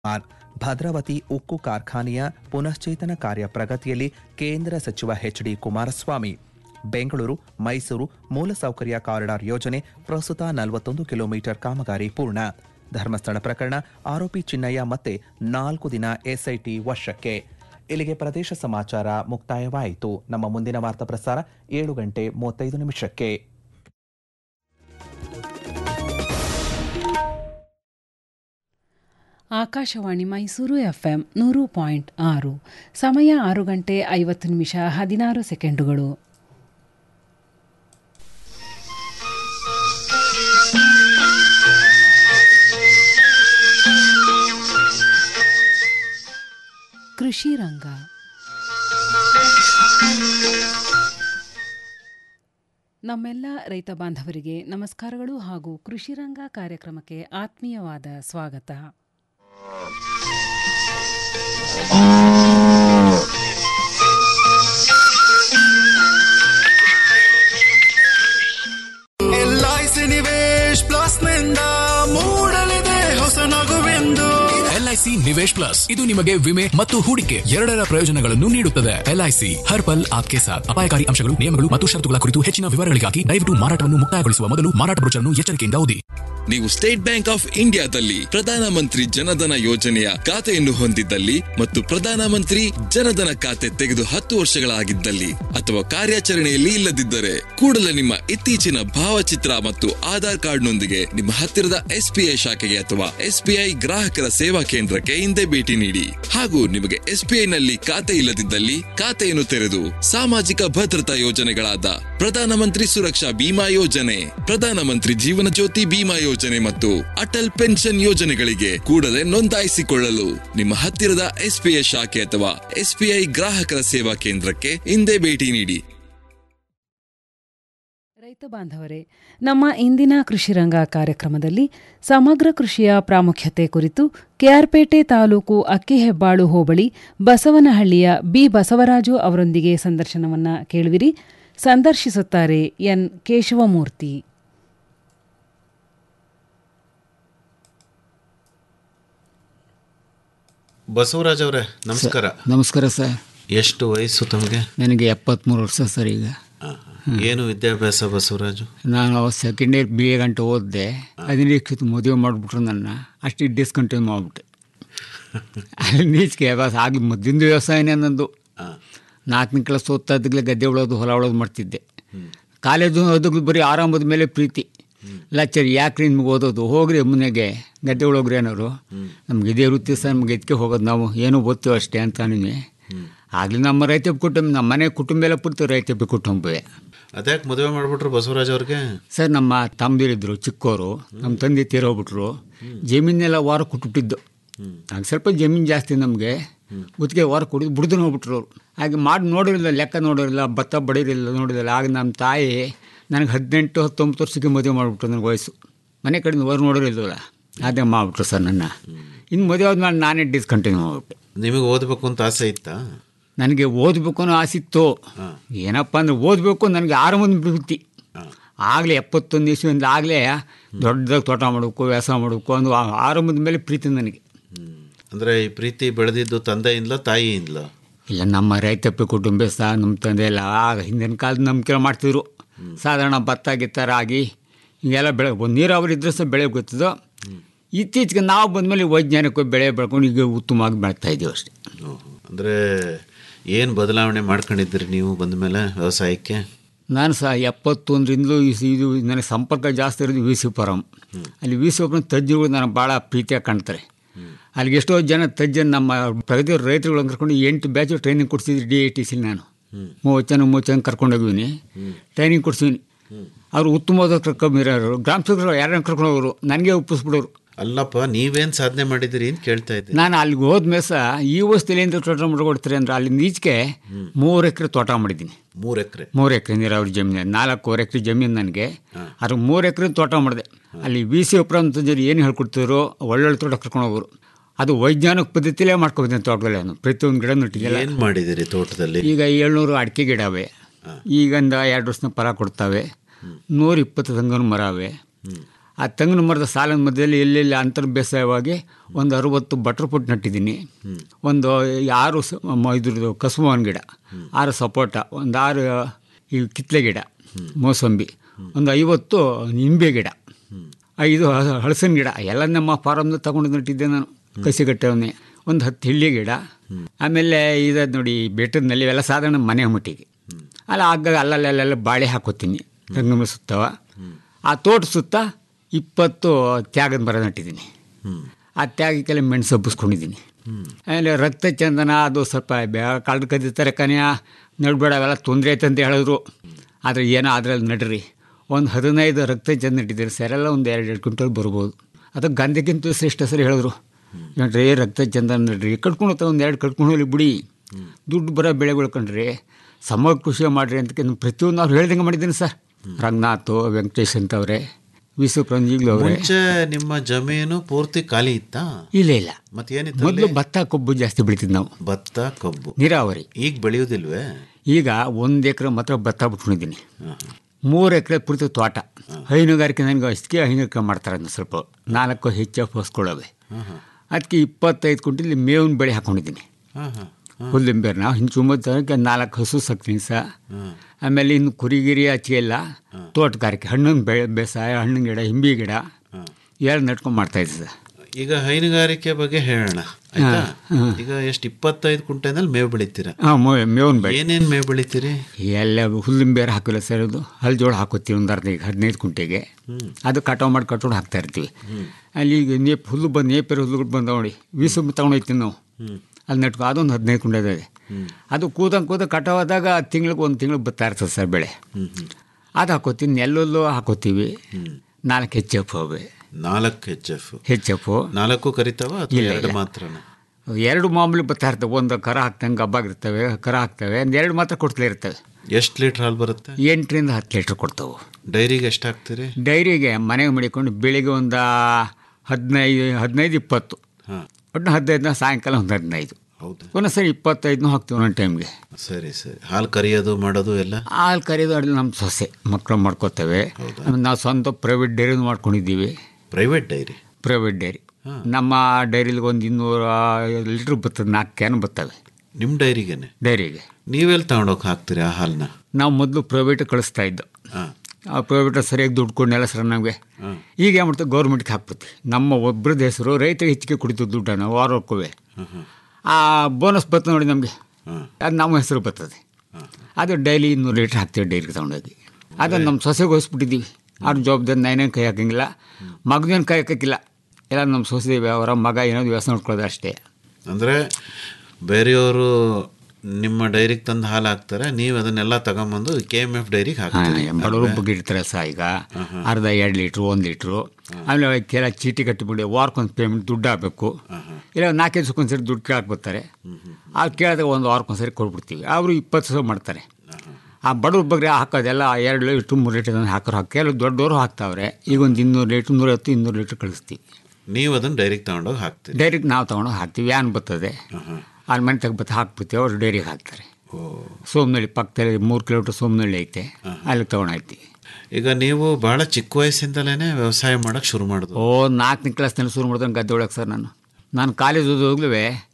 ಕುಮಾರ್ ಭದ್ರಾವತಿ ಉಕ್ಕು ಕಾರ್ಖಾನೆಯ ಪುನಶ್ಚೇತನ ಕಾರ್ಯ ಪ್ರಗತಿಯಲ್ಲಿ ಕೇಂದ್ರ ಸಚಿವ ಎಚ್ ಡಿ ಕುಮಾರಸ್ವಾಮಿ ಬೆಂಗಳೂರು ಮೈಸೂರು ಮೂಲಸೌಕರ್ಯ ಕಾರಿಡಾರ್ ಯೋಜನೆ ಪ್ರಸ್ತುತ ನಲವತ್ತೊಂದು ಕಿಲೋಮೀಟರ್ ಕಾಮಗಾರಿ ಪೂರ್ಣ ಧರ್ಮಸ್ಥಳ ಪ್ರಕರಣ ಆರೋಪಿ ಚಿನ್ನಯ್ಯ ಮತ್ತೆ ನಾಲ್ಕು ದಿನ ಎಸ್ಐಟಿ ವಶಕ್ಕೆ ಇಲ್ಲಿಗೆ ಪ್ರದೇಶ ಸಮಾಚಾರ ಮುಕ್ತಾಯವಾಯಿತು ನಮ್ಮ ಮುಂದಿನ ವಾರ್ತಾ ಪ್ರಸಾರ ಏಳು ಗಂಟೆ ಮೂವತ್ತೈದು ನಿಮಿಷಕ್ಕೆ ಆಕಾಶವಾಣಿ ಮೈಸೂರು ಎಫ್ಎಂ ನೂರು ಪಾಯಿಂಟ್ ಆರು ಸಮಯ ಆರು ಗಂಟೆ ಐವತ್ತು ನಿಮಿಷ ಹದಿನಾರು ಸೆಕೆಂಡುಗಳು ಕೃಷಿ ರಂಗ ನಮ್ಮೆಲ್ಲ ರೈತ ಬಾಂಧವರಿಗೆ ನಮಸ್ಕಾರಗಳು ಹಾಗೂ ಕೃಷಿ ರಂಗ ಕಾರ್ಯಕ್ರಮಕ್ಕೆ ಆತ್ಮೀಯವಾದ ಸ್ವಾಗತ ಎಲ್ಐಸಿ ನಿವೇಶ್ ಪ್ಲಸ್ ನಿಂದ ಮೂಡಲಿದೆ ಹೊಸ ನಗುವೆಂದು ಎಲ್ಐಸಿ ನಿವೇಶ್ ಪ್ಲಸ್ ಇದು ನಿಮಗೆ ವಿಮೆ ಮತ್ತು ಹೂಡಿಕೆ ಎರಡರ ಪ್ರಯೋಜನಗಳನ್ನು ನೀಡುತ್ತದೆ ಎಲ್ಐಸಿ ಹರ್ ಪಲ್ ಆಪ್ಕೆ ಸಾಥ್ ಅಪಾಯಕಾರಿ ಅಂಶಗಳು ನಿಯಮಗಳು ಮತ್ತು ಷರತ್ತುಗಳ ಕುರಿತು ಹೆಚ್ಚಿನ ವಿವರಗಳಿಗಾಗಿ ದಯವಿಟ್ಟು ಮಾರಾಟವನ್ನು ಮುಕ್ತಾಯಗೊಳಿಸುವ ಮೊದಲು ಮಾರಾಟ ಬ್ರೋಚರ್ನ್ನು ಎಚ್ಚರಿಕೆಯಿಂದ ಓದಿ ನೀವು ಸ್ಟೇಟ್ ಬ್ಯಾಂಕ್ ಆಫ್ ಇಂಡಿಯಾದಲ್ಲಿ ಪ್ರಧಾನಮಂತ್ರಿ ಜನಧನ ಯೋಜನೆಯ ಖಾತೆಯನ್ನು ಹೊಂದಿದ್ದಲ್ಲಿ ಮತ್ತು ಪ್ರಧಾನಮಂತ್ರಿ ಜನಧನ ಖಾತೆ ತೆಗೆದು ಹತ್ತು ವರ್ಷಗಳಾಗಿದ್ದಲ್ಲಿ ಅಥವಾ ಕಾರ್ಯಾಚರಣೆಯಲ್ಲಿ ಇಲ್ಲದಿದ್ದರೆ ಕೂಡಲೇ ನಿಮ್ಮ ಇತ್ತೀಚಿನ ಭಾವಚಿತ್ರ ಮತ್ತು ಆಧಾರ್ ಕಾರ್ಡ್ನೊಂದಿಗೆ ನಿಮ್ಮ ಹತ್ತಿರದ ಎಸ್ಬಿಐ ಶಾಖೆಗೆ ಅಥವಾ ಎಸ್ಬಿಐ ಗ್ರಾಹಕರ ಸೇವಾ ಕೇಂದ್ರಕ್ಕೆ ಹಿಂದೆ ಭೇಟಿ ನೀಡಿ ಹಾಗೂ ನಿಮಗೆ ಎಸ್ಬಿಐ ನಲ್ಲಿ ಖಾತೆ ಇಲ್ಲದಿದ್ದಲ್ಲಿ ಖಾತೆಯನ್ನು ತೆರೆದು ಸಾಮಾಜಿಕ ಭದ್ರತಾ ಯೋಜನೆಗಳಾದ ಪ್ರಧಾನಮಂತ್ರಿ ಸುರಕ್ಷಾ ಬಿಮಾ ಯೋಜನೆ ಪ್ರಧಾನಮಂತ್ರಿ ಜೀವನ ಜ್ಯೋತಿ ಬಿಮಾ ಯೋಜನೆ ಮತ್ತು ಅಟಲ್ ಪೆನ್ಷನ್ ಯೋಜನೆಗಳಿಗೆ ಕೂಡಲೇ ನೋಂದಾಯಿಸಿಕೊಳ್ಳಲು ನಿಮ್ಮ ಹತ್ತಿರದ ಎಸ್ಬಿಐ ಶಾಖೆ ಅಥವಾ ಎಸ್ಬಿಐ ಗ್ರಾಹಕರ ಸೇವಾ ಕೇಂದ್ರಕ್ಕೆ ಹಿಂದೆ ಭೇಟಿ ನೀಡಿ ರೈತ ಬಾಂಧವರೇ ನಮ್ಮ ಇಂದಿನ ಕೃಷಿ ರಂಗ ಕಾರ್ಯಕ್ರಮದಲ್ಲಿ ಸಮಗ್ರ ಕೃಷಿಯ ಪ್ರಾಮುಖ್ಯತೆ ಕುರಿತು ಕೆಆರ್ಪೇಟೆ ತಾಲೂಕು ಅಕ್ಕಿಹೆಬ್ಬಾಳು ಹೋಬಳಿ ಬಸವನಹಳ್ಳಿಯ ಬಿ ಬಸವರಾಜು ಅವರೊಂದಿಗೆ ಸಂದರ್ಶನವನ್ನ ಕೇಳುವಿರಿ ಸಂದರ್ಶಿಸುತ್ತಾರೆ ಎನ್ ಕೇಶವಮೂರ್ತಿ ಬಸವರಾಜ್ ಅವರೇ ನಮಸ್ಕಾರ ನಮಸ್ಕಾರ ಸರ್ ಎಷ್ಟು ವಯಸ್ಸು ತಮಗೆ ನನಗೆ ಎಪ್ಪತ್ತ್ಮೂರು ವರ್ಷ ಸರ್ ಈಗ ಏನು ವಿದ್ಯಾಭ್ಯಾಸ ಬಸವರಾಜು ನಾನು ಅವಾಗ ಸೆಕೆಂಡ್ ಇಯರ್ ಬಿ ಎ ಗಂಟೆ ಓದಿದೆ ಹದಿನೈದು ಮದುವೆ ಮಾಡಿಬಿಟ್ರು ನನ್ನ ಅಷ್ಟು ಡಿಸ್ಕಂಟಿನ್ಯೂ ಮಾಡಿಬಿಟ್ಟೆ ಅಲ್ಲಿ ನೀಚಿಗೆ ವ್ಯಾಸ ಆಗಲಿ ಮೊದಲಿಂದ ವ್ಯವಸಾಯನೇ ನಂದು ನಾಲ್ಕನೇ ಕ್ಲಾಸ್ ಓದ್ತಾದಾಗಲೇ ಗದ್ದೆ ಉಳೋದು ಹೊಲ ಉಳೋದು ಮಾಡ್ತಿದ್ದೆ ಕಾಲೇಜು ಓದೋದು ಬರೀ ಆರಂಭದ ಮೇಲೆ ಪ್ರೀತಿ ಲೆಕ್ಚರ್ ಯಾಕ್ರಿ ನಿಮ್ಗೆ ಓದೋದು ಹೋಗ್ರಿ ಮುನೆಗೆ ಗದ್ದೆ ಒಳಗ್ರಿ ಅನ್ನೋರು ನಮ್ಗೆ ಇದೇ ವೃತ್ತಿ ಸರ್ ನಮ್ಗೆ ಇದಕ್ಕೆ ಹೋಗೋದು ನಾವು ಏನೋ ಓದ್ತೀವಿ ಅಷ್ಟೇ ಅಂತ ನೀವೇ ಆಗಲಿ ನಮ್ಮ ರೈತ ಕುಟುಂಬ ನಮ್ಮ ಮನೆ ಕುಟುಂಬ ಎಲ್ಲ ಪೂರ್ತಿ ರೈತ ಕುಟುಂಬವೇ ಅದ್ಯಾಕೆ ಮದುವೆ ಮಾಡ್ಬಿಟ್ರು ಬಸವರಾಜ್ ಅವ್ರಿಗೆ ಸರ್ ನಮ್ಮ ತಮ್ಮದಿರಿದ್ರು ಚಿಕ್ಕವರು ನಮ್ಮ ತಂದೆ ತೀರೋಗ್ಬಿಟ್ರು ಜಮೀನೆಲ್ಲ ವಾರ ಕೊಟ್ಬಿಟ್ಟಿದ್ದು ಆಗ ಸ್ವಲ್ಪ ಜಮೀನು ಜಾಸ್ತಿ ನಮಗೆ ಗುತ್ತಿಗೆ ವಾರ ಕೊಡಿದ್ದು ಬಿಡ್ದು ಹೋಗ್ಬಿಟ್ರು ಅವರು ಹಾಗೆ ಮಾಡಿ ನೋಡಿರಲಿಲ್ಲ ಲೆಕ್ಕ ನೋಡಿರಲಿಲ್ಲ ಭತ್ತ ಬಡಿರಿಲ್ಲ ನೋಡಿರಲಿಲ್ಲ ಆಗ ನಮ್ಮ ತಾಯಿ ನನಗೆ ಹದಿನೆಂಟು ಹತ್ತೊಂಬತ್ತು ವರ್ಷಕ್ಕೆ ಮದುವೆ ಮಾಡಿಬಿಟ್ರು ನನಗೆ ವಯಸ್ಸು ಮನೆ ಕಡೆಯಿಂದ ಹೊರ ನೋಡಿರಲಿಲ್ಲ ಅದೇ ಮಾಡಿಬಿಟ್ರು ಸರ್ ನನ್ನ ಇನ್ನು ಮದುವೆ ಆದ್ಮೇಲೆ ನಾನೇ ಡಿಸ್ಕಂಟಿನ್ಯೂ ಮಾಡಿಬಿಟ್ಟೆ ನಿಮಗೆ ಓದಬೇಕು ಅಂತ ಆಸೆ ಇತ್ತಾ ನನಗೆ ಓದಬೇಕು ಅನ್ನೋ ಆಸಿತ್ತು ಏನಪ್ಪ ಅಂದರೆ ಓದಬೇಕು ನನಗೆ ಆರಂಭದ ವೃತ್ತಿ ಆಗಲೇ ಎಪ್ಪತ್ತೊಂದು ಇಸ್ವಿಯಿಂದ ಆಗಲೇ ದೊಡ್ಡದಾಗಿ ತೋಟ ಮಾಡಬೇಕು ವ್ಯಾಸ ಮಾಡಬೇಕು ಅನ್ನೋ ಆ- ಆರಂಭದ ಮೇಲೆ ಪ್ರೀತಿ ನನಗೆ ಅಂದ್ರೆ ಈ ಪ್ರೀತಿ ಬೆಳೆದಿದ್ದು ತಂದೆಯಿಂದಲ ತಾಯಿಯಿಂದಲ ಇಲ್ಲ ನಮ್ಮ ರೈತಪ್ಪ ಕುಟುಂಬ ಸಹ ನಮ್ಮ ತಂದೆ ಎಲ್ಲ ಆಗ ಹಿಂದಿನ ಕಾಲದ ನಂಬಿಕೆ ಮಾಡ್ತಿದ್ರು ಸಾಧಾರಣ ಭತ್ತ ಗಿತ್ತ ರಾಗಿ ಹಿಂಗೆಲ್ಲ ಬೆಳೆ ಒಂದು ನೀರಾವರಿ ಇದ್ರೆ ಸಹ ಬೆಳೆ ಗೊತ್ತಿದ್ದು ಇತ್ತೀಚೆಗೆ ನಾವು ಬಂದಮೇಲೆ ವೈಜ್ಞಾನಿಕ ಬೆಳೆ ಬೆಳ್ಕೊಂಡು ಈಗ ಉತ್ತಮವಾಗಿ ಬೆಳೀತಾ ಇದ್ದೀವಿ ಅಷ್ಟೇ ಅಂದ್ರೆ ಏನು ಬದಲಾವಣೆ ಮಾಡ್ಕೊಂಡಿದ್ದೀರಿ ನೀವು ಬಂದ ಮೇಲೆ ವ್ಯವಸಾಯಕ್ಕೆ ನಾನು ಸಹ ಎಪ್ಪತ್ತೊಂದರಿಂದಲೂ ಈ- ಇದು ನನಗೆ ಸಂಪರ್ಕ ಜಾಸ್ತಿ ಇರೋದು ವಿ ಸಿ ಪುರಂ ಅಲ್ಲಿ ವಿ ಸಿ ಪುರಂ ತಜ್ಞರು ನನಗೆ ಭಾಳ ಪ್ರೀತಿಯಾಗಿ ಕಾಣ್ತಾರೆ ಅಲ್ಲಿಗೆ ಎಷ್ಟೋ ಜನ ತಜ್ಜನ ನಮ್ಮ ಪ್ರಗತಿ ರೈತರುಗಳನ್ನ ಕರ್ಕೊಂಡು ಎಂಟು ಬ್ಯಾಚು ಟ್ರೈನಿಂಗ್ ಕೊಡ್ತಿದ್ರಿ ಡಿ ಐ ಟಿ ಸಿಲಿ ನಾನು ಮೂವತ್ತು ಜನ ಮೂವತ್ತು ಜನ ಕರ್ಕೊಂಡು ಹೋಗಿದ್ದೀನಿ ಟ್ರೈನಿಂಗ್ ಕೊಡ್ಸಿದ್ದೀನಿ ಅವರು ಉತ್ತಮವಾದ ಕರ್ಕೊಂಬಿರೋರು ಗ್ರಾಮ ಸೇವಕರು ಯಾರನ್ನ ಕರ್ಕೊಂಡು ಹೋಗೋರು ನನಗೆ ಒಪ್ಪಿಸ್ಬಿಡೋರು ಅಲ್ಲಪ್ಪ ನೀವೇನು ಸಾಧನೆ ಮಾಡಿದ್ದೀರಿ ಅಂತ ಕೇಳ್ತಾ ಇದ್ದೀನಿ ನಾನು ಅಲ್ಲಿಗೆ ಹೋದ್ಮೇಲೆ ಸಹ ಈ ವಸ್ತುಲಿ ಏನು ತೋಟ ಮಾಡ್ಕೊಡ್ತಾರೆ ಅಂದ್ರೆ ಅಲ್ಲಿ ಈಚೆಗೆ ಮೂರು ಎಕರೆ ತೋಟ ಮಾಡಿದ್ದೀನಿ ಮೂರು ಎಕರೆ ಮೂರು ಎಕರೆ ನೀರಾವರಿ ಜಮೀನು ನಾಲ್ಕೂವರೆ ಎಕರೆ ಜಮೀನು ನನಗೆ ಅದ್ರ ಮೂರು ಎಕರೆ ತೋಟ ಮಾಡಿದೆ ಅಲ್ಲಿ ವಿ ಸಿ ಒಪ್ಪರ ಅಂತ ಜನ ಏನು ಹೇಳ್ಕೊಡ್ತಿದ್ರು ಒಳ್ಳೊಳ್ಳೆ ತೋಟ ಕರ್ಕೊಂಡು ಹೋಗೋರು ಅದು ವೈಜ್ಞಾನಿಕ ಪದ್ಧತಿಲೇ ಮಾಡ್ಕೊಬಿದ್ದೀನಿ ತೋಟದಲ್ಲಿ ನಾನು ಪ್ರತಿಯೊಂದು ಗಿಡ ನೆಟ್ಟಿದ್ದೆಲ್ಲ ಏನು ಮಾಡಿದ್ದೀರಿ ತೋಟದಲ್ಲಿ ಈಗ ಏಳ್ನೂರು ಅಡಿಕೆ ಗಿಡ ಅವೆ ಈಗಂದ ಎರಡು ವರ್ಷದ ಫಲ ಕೊಡ್ತಾವೆ ನೂರ ಇಪ್ಪತ್ತು ತಂಗನ ಮರ ಅವೆ ಆ ತೆಂಗಿನ ಮರದ ಸಾಲಿನ ಮಧ್ಯದಲ್ಲಿ ಎಲ್ಲೆಲ್ಲಿ ಅಂತರ್ ಬೇಸಾಯವಾಗಿ ಒಂದು ಅರುವತ್ತು ಬಟ್ರ್ ಪುಟ್ ನಟ್ಟಿದ್ದೀನಿ ಒಂದು ಆರು ಸ- ಮ- ಇದ್ರದ್ದು ಕಸುವನ್ ಗಿಡ ಆರು ಸಪೋಟ ಒಂದು ಆರು ಈ ಕಿತ್ಲೆ ಗಿಡ ಮೋಸಂಬಿ ಒಂದು ಐವತ್ತು ನಿಂಬೆ ಗಿಡ ಐದು ಹ- ಹಲಸಿನ ಗಿಡ ಎಲ್ಲ ನಮ್ಮ ಫಾರಮ್ನ ತಗೊಂಡು ನಟ್ಟಿದ್ದೆ ನಾನು ಕಸಿಗಟ್ಟೆವನ್ನೇ ಒಂದು ಹತ್ತು ಹಿಳ್ಳಿ ಗಿಡ ಆಮೇಲೆ ಇದು ನೋಡಿ ಬೆಟ್ಟದಲ್ಲಿ ಇವೆಲ್ಲ ಸಾಧಾರಣ ಮನೆ ಮಟ್ಟಿಗೆ ಅಲ್ಲ ಆಗ ಅಲ್ಲಲ್ಲೆಲ್ಲ ಬಾಳೆ ಹಾಕೋತೀನಿ ತೆಂಗಿನ ಸುತ್ತವ ಆ ತೋಟ ಸುತ್ತ ಇಪ್ಪತ್ತು ತ್ಯಾಗದ ಮರ ನಟ್ಟಿದ್ದೀನಿ ಆ ತ್ಯಾಗಕ್ಕೆಲ್ಲ ಮೆಣಸು ಹಬ್ಬಿಸ್ಕೊಂಡಿದ್ದೀನಿ ಆಮೇಲೆ ರಕ್ತ ಚಂದನ ಅದು ಸ್ವಲ್ಪ ಕಳ್ದು ಕದಿತಾರೆ ಕನ್ಯಾ ನಡ್ಬೇಡ ಅವೆಲ್ಲ ತೊಂದರೆ ಐತೆ ಅಂತ ಹೇಳಿದ್ರು ಆದರೆ ಏನೋ ಅದ್ರಲ್ಲಿ ನಡ್ರಿ ಒಂದು ಹದಿನೈದು ರಕ್ತ ಚಂದ ನಟ್ಟಿದ್ದೀರಿ ಸರ್ ಎಲ್ಲ ಒಂದು ಎರಡು ಎರಡು ಕ್ವಿಂಟಲ್ ಬರ್ಬೋದು ಅದು ಗಂಧಕ್ಕಿಂತ ಶ್ರೇಷ್ಠ ಸರ್ ಹೇಳಿದ್ರು ನೋಡ್ರಿ ರಕ್ತ ಚಂದ ನಡ್ರಿ ಕಟ್ಕೊಂಡು ಹೋಗ್ತಾ ಒಂದು ಎರಡು ಕಟ್ಕೊಂಡು ಹೋಗ್ಲಿ ಬಿಡಿ ದುಡ್ಡು ಬರೋ ಬೆಳೆಗಳು ಕಂಡ್ರಿ ಸಮ ಖುಷಿ ಮಾಡಿರಿ ಅಂತ ಕೆ- ಪ್ರತಿಯೊಂದು ಅವ್ರು ಹೇಳ್ದಂಗೆ ಮಾಡಿದ್ದೀನಿ ಸರ್ ರಂಗನಾಥ್ ವೆಂಕಟೇಶ್ ಅಂತವ್ರೆ ವಿಶ್ವ ಈಗಲೂ ಅವರೇ ಮುಂಚೆ ನಿಮ್ಮ ಜಮೀನು ಪೂರ್ತಿ ಖಾಲಿ ಇತ್ತಾ ಇಲ್ಲ ಇಲ್ಲ ಮತ್ತೇನಿತ್ತು ಮೊದಲು ಅಲ್ಲಿ? ಭತ್ತ ಕಬ್ಬು ಜಾಸ್ತಿ ಬೆಳಿತಿದ್ದು ನಾವು ಭತ್ತ ಕಬ್ಬು ನೀರಾವರಿ ಈಗ ಬೆಳೆಯೋದಿಲ್ವೇ ಈಗ ಒಂದು ಎಕರೆ ಮಾತ್ರ ಭತ್ತ ಬಿಟ್ಕೊಂಡಿದ್ದೀನಿ ಮೂರು ಎಕರೆ ಪೂರ್ತಿ ತೋಟ ಹೈನುಗಾರಿಕೆ ನನಗೆ ಅಷ್ಟಕ್ಕೆ ಹೈನುಗಾರಿಕೆ ಮಾಡ್ತಾರೆ ಅದನ್ನ ಸ್ವಲ್ಪ ನಾಲ್ಕು ಹೆಚ್ಚು ಹೊಸ್ಕೊಳ್ಳೋವೆ ಅದಕ್ಕೆ ಇಪ್ಪತ್ತೈದು ಕ್ವಿಂಟಲ್ ಮೇವಿನ ಬೆಳೆ ಹಾಕೊಂಡಿದ್ದೀನಿ ಹಾಂ ಹಾಂ ಹುಲ್ಲಿನ ಬೇರೆ ನಾವು ಹಿಂಗೆ ಚುಮ್ಮತ್ತಕ್ಕೆ ನಾಲ್ಕು ಹಸು ಸಾಕ್ತೀನಿ ಸಹ ಆಮೇಲೆ ಇನ್ನು ಕುರಿಗಿರಿ ಹಚ್ಚಿಗೆಲ್ಲ ತೋಟಗಾರಿಕೆ ಹಣ್ಣಿನ ಬೆಳೆ ಬೇಸಾಯ ಹಣ್ಣಿನ ಗಿಡ ಹಿಂಬಿ ಗಿಡ ಎರಡು ನಟ್ಕೊಂಡು ಮಾಡ್ತಾಯಿದ್ದೆ ಸರ್ ಈಗ ಹೈನುಗಾರಿಕೆ ಬಗ್ಗೆ ಹೇಳೋಣ ಆಯ್ತಾ ಈಗ ಎಷ್ಟು ಇಪ್ಪತ್ತೈದು ಕುಂಟೆನಲ್ಲಿ ಮೇವು ಬೆಳಿತೀರಾ ಹಾಂ ಮೇವಿನ ಬೆಳೆ ಏನೇನು ಮೇವು ಬೆಳಿತೀರಿ ಎಲ್ಲ ಹುಲ್ಲಿನ ಬೇರೆ ಹಾಕಿಲ್ಲ ಸರ್ ಅದು ಹಲ್ ಜೋಳ ಹಾಕೋತೀವಿ ಒಂದು ಅರ್ಧ ಹದಿನೈದು ಕುಂಟೆಗೆ ಅದು ಕಟಾವು ಮಾಡಿ ಕಟ್ಕೊಂಡು ಹಾಕ್ತಾ ಇರ್ತೀವಿ ಅಲ್ಲಿ ಈಗ ನೇಪ್ ಹುಲ್ಲು ಬಂದು ನೇಪೇರು ಹುಲ್ಲುಗಳು ಬಂದು ನೋಡಿ ವೀಸು ತೊಗೊಂಡೋಗ್ತೀವಿ ನಾವು ಅಲ್ಲಿ ನೆಟ್ಕೊ ಅದೊಂದು ಹದಿನೈದು ಕುಂಟೆ ಇದೆ ಅದು ಕೂದಂಗೆ ಕೂದ ಕಟಾವಾದಾಗ ತಿಂಗ್ಳಿಗೆ ಒಂದು ತಿಂಗ್ಳು ಬರ್ತಾ ಇರ್ತದೆ ಸರ್ ಬೆಳೆ ಅದು ಹಾಕೋತೀವಿ ನೆಲ್ಲುಲ್ಲು ಹಾಕೋತೀವಿ ನಾಲ್ಕು ಹೆಚ್ ಎಫ್ ಅವೆ ನಾಲ್ಕು ಹೆಚ್ ಎಫ್ ಹೆಚ್ ಎಫ್ ನಾಲ್ಕು ಕರಿತಾವ ಅಥವಾ ಇಲ್ಲ, ಎರಡು ಇಲ್ಲ. ಮಾತ್ರನ ಎರಡು ಮಾಮೂಲಿ ಬರ್ತಾ ಇರ್ತವೆ ಒಂದು ಕರ ಹಾಕ್ತಂಗೆ ಗಬ್ಬಾಗಿರ್ತವೆ ಕರ ಹಾಕ್ತವೆ ಒಂದು ಎರಡು ಮಾತ್ರ ಕೊಡ್ತಲೇ ಇರ್ತವೆ ಎಷ್ಟು ಲೀಟ್ರ್ ಹಾಲು ಬರುತ್ತೆ ಎಂಟರಿಂದ ಹತ್ತು ಲೀಟ್ರ್ ಕೊಡ್ತಾವೆ ಡೈರಿಗೆ ಎಷ್ಟು ಹಾಕ್ತೀರಿ ಡೈರಿಗೆ ಮನೆಗೆ ಮಡಿಕೊಂಡು ಬೆಳಿಗ್ಗೆ ಒಂದು ಹದಿನೈದು ಹದಿನೈದು ಇಪ್ಪತ್ತು ಹಾಂ ಒಟ್ಟು ಹದಿನೈದನ್ನ ಸಾಯಂಕಾಲ ಒಂದು ಹದಿನೈದು ಹೌದಾ ಒಂದೊಂದು ಸರಿ ಇಪ್ಪತ್ತೈದನೂ ಹಾಕ್ತೀವಿ ಒಂದೊಂದು ಟೈಮ್ಗೆ ಸರಿ ಸರಿ ಹಾಲು ಕರಿಯೋದು ಮಾಡೋದು ಎಲ್ಲ ಹಾಲು ಕರೆಯೋದು ಅಡ್ಲಿ ನಮ್ಮ ಸೊಸೆ ಮಕ್ಕಳು ಮಾಡ್ಕೋತೇವೆ ಆಮೇಲೆ ನಾವು ಸ್ವಂತ ಪ್ರೈವೇಟ್ ಡೈರಿನೂ ಮಾಡ್ಕೊಂಡಿದ್ದೀವಿ ಪ್ರೈವೇಟ್ ಡೈರಿ ಪ್ರೈವೇಟ್ ಡೈರಿ ನಮ್ಮ ಡೈರಿಲಿ ಒಂದು ಇನ್ನೂರ ಲೀಟ್ರ್ ಬರ್ತದೆ ನಾಲ್ಕು ಕ್ಯಾನ್ ಬರ್ತವೆ ನಿಮ್ಮ ಡೈರಿಗೇನೆ ಡೈರಿಗೆ ನೀವೆಲ್ಲಿ ತಗೊಂಡೋಗಿ ಹಾಕ್ತೀರಿ ಆ ಹಾಲನ್ನ ನಾವು ಮೊದಲು ಪ್ರೈವೇಟ್ ಕಳಿಸ್ತಾ ಇದ್ದು ಹಾಂ ಆ ಪ್ರೈವೇಟ್ ಸರಿಯಾಗಿ ದುಡ್ಡು ಕೊಡನೆಲ್ಲ ಸರ್ ನಮಗೆ ಈಗ ಏನು ಮಾಡ್ತೀವಿ ಗೌರ್ಮೆಂಟ್ಗೆ ಹಾಕ್ಬಿಡ್ತೀವಿ ನಮ್ಮ ಒಬ್ಬರದ್ದು ಹೆಸರು ರೈತರಿಗೆ ಹೆಚ್ಚಿಗೆ ಕುಡಿತು ದುಡ್ಡನ್ನು ವಾರಕ್ಕೂವೆ ಆ ಬೋನಸ್ ಬರ್ತದೆ ನೋಡಿ ನಮಗೆ ಅದು ನಮ್ಮ ಹೆಸರು ಬರ್ತದೆ ಅದು ಡೈಲಿ ಇನ್ನೂರು ಲೀಟ್ರ್ ಹಾಕ್ತೀವಿ ಡೈರಿಗೆ ತೊಗೊಂಡೋಗಿ ಅದನ್ನು ನಮ್ಮ ಸೊಸೆಗೆ ಹೋಗಿಸ್ಬಿಟ್ಟಿದ್ದೀವಿ ಅವ್ರ ಜವಾಬ್ದಾರಿ ನಾನೇನು ಕೈ ಹಾಕಂಗಿಲ್ಲ ಮಗನೇನು ಕೈ ಹಾಕಕ್ಕಿಲ್ಲ ಎಲ್ಲ ನಮ್ಮ ಸೊಸೆ ಅವರ ಮಗ ಏನೋ ವ್ಯವಸ್ಥೆ ನೋಡ್ಕೊಳ್ಳೋದು ಅಷ್ಟೇ ಅಂದರೆ ಬೇರೆಯವರು ನಿಮ್ಮ ಡೈರಿಗೆ ತಂದು ಹಾಲು ಹಾಕ್ತಾರೆ ನೀವು ಅದನ್ನೆಲ್ಲ ತಗೊಂಬಂದು ಕೆ ಎಮ್ ಎಫ್ ಡೈರಿಗೆ ಹಾಕ್ತೀರಿ ಬಡವರು ಬಗ್ಗೆ ಇರ್ತಾರೆ ಸಹ ಈಗ ಅರ್ಧ ಎರಡು ಲೀಟ್ರು ಒಂದು ಲೀಟ್ರು ಆಮೇಲೆ ಕೆಲ ಚೀಟಿ ಕಟ್ಟಿಬಿಡಿ ವಾರಕ್ಕೊಂದು ಪೇಮೆಂಟ್ ದುಡ್ಡು ಹಾಕಬೇಕು ಇಲ್ಲ ನಾಲ್ಕೈದು ದಿವಸಕ್ಕೊಂದು ಸರಿ ದುಡ್ಡು ಕೇಳಕ್ಕೆ ಬರ್ತಾರೆ ಆ ಕೇಳಿದಾಗ ಒಂದು ವಾರಕ್ಕೊಂದು ಸರಿ ಕೊಟ್ಬಿಡ್ತೀವಿ ಅವರು ಇಪ್ಪತ್ತು ಸಾವಿರ ಮಾಡ್ತಾರೆ ಆ ಬಡವ್ರ ಬಗ್ಗೆ ಹಾಕೋದೆಲ್ಲ ಎರಡು ಲೀಟ್ರು ಮೂರು ಲೀಟ್ರ್ ಹಾಕೋರು ಹಾಕಿ ಕೆಲವು ದೊಡ್ಡವರು ಹಾಕ್ತಾವ್ರೆ ಈಗ ಒಂದು ಇನ್ನೂರು ಲೀಟ್ರ್ ನೂರೈವತ್ತು ಇನ್ನೂರು ಲೀಟ್ರ್ ಕಳಿಸ್ತೀವಿ ನೀವು ಅದನ್ನು ಡೈರಿಗೆ ತಗೊಂಡೋಗಿ ಹಾಕ್ತೀರಿ ಡೈರೆಕ್ಟ್ ನಾವು ತೊಗೊಂಡು ಹಾಕ್ತೀವಿ ವ್ಯಾನ್ ಬರ್ತದೆ ಅಲ್ಲಿ ಮನೆ ತೆಗ್ಬತ್ತು ಹಾಕ್ಬಿಡ್ತೀವಿ ಅವ್ರು ಡೈರಿಗೆ ಹಾಕ್ತಾರೆ ಸೋಮನಹಳ್ಳಿ ಪಕ್ಕದಲ್ಲಿ ಮೂರು ಕಿಲೋಮೀಟ್ರ್ ಸೋಮನಹಳ್ಳಿ ಐತೆ ಅಲ್ಲಿ ತೊಗೊಂಡು ಹಾಕ್ತೀವಿ ಈಗ ನೀವು ಬಹಳ ಚಿಕ್ಕ ವಯಸ್ಸಿಂದಲೇ ವ್ಯವಸಾಯ ಮಾಡೋಕ್ಕೆ ಶುರು ಮಾಡೋದು ಓ ನಾಲ್ಕನೇ ಕ್ಲಾಸ್ನಲ್ಲಿ ಶುರು ಮಾಡ್ದಂಗೆ ಗದ್ದೆ ಒಳಗೆ ಸರ್ ನಾನು ನಾನು ಕಾಲೇಜ್ ಓದೋಗ್ಲೂ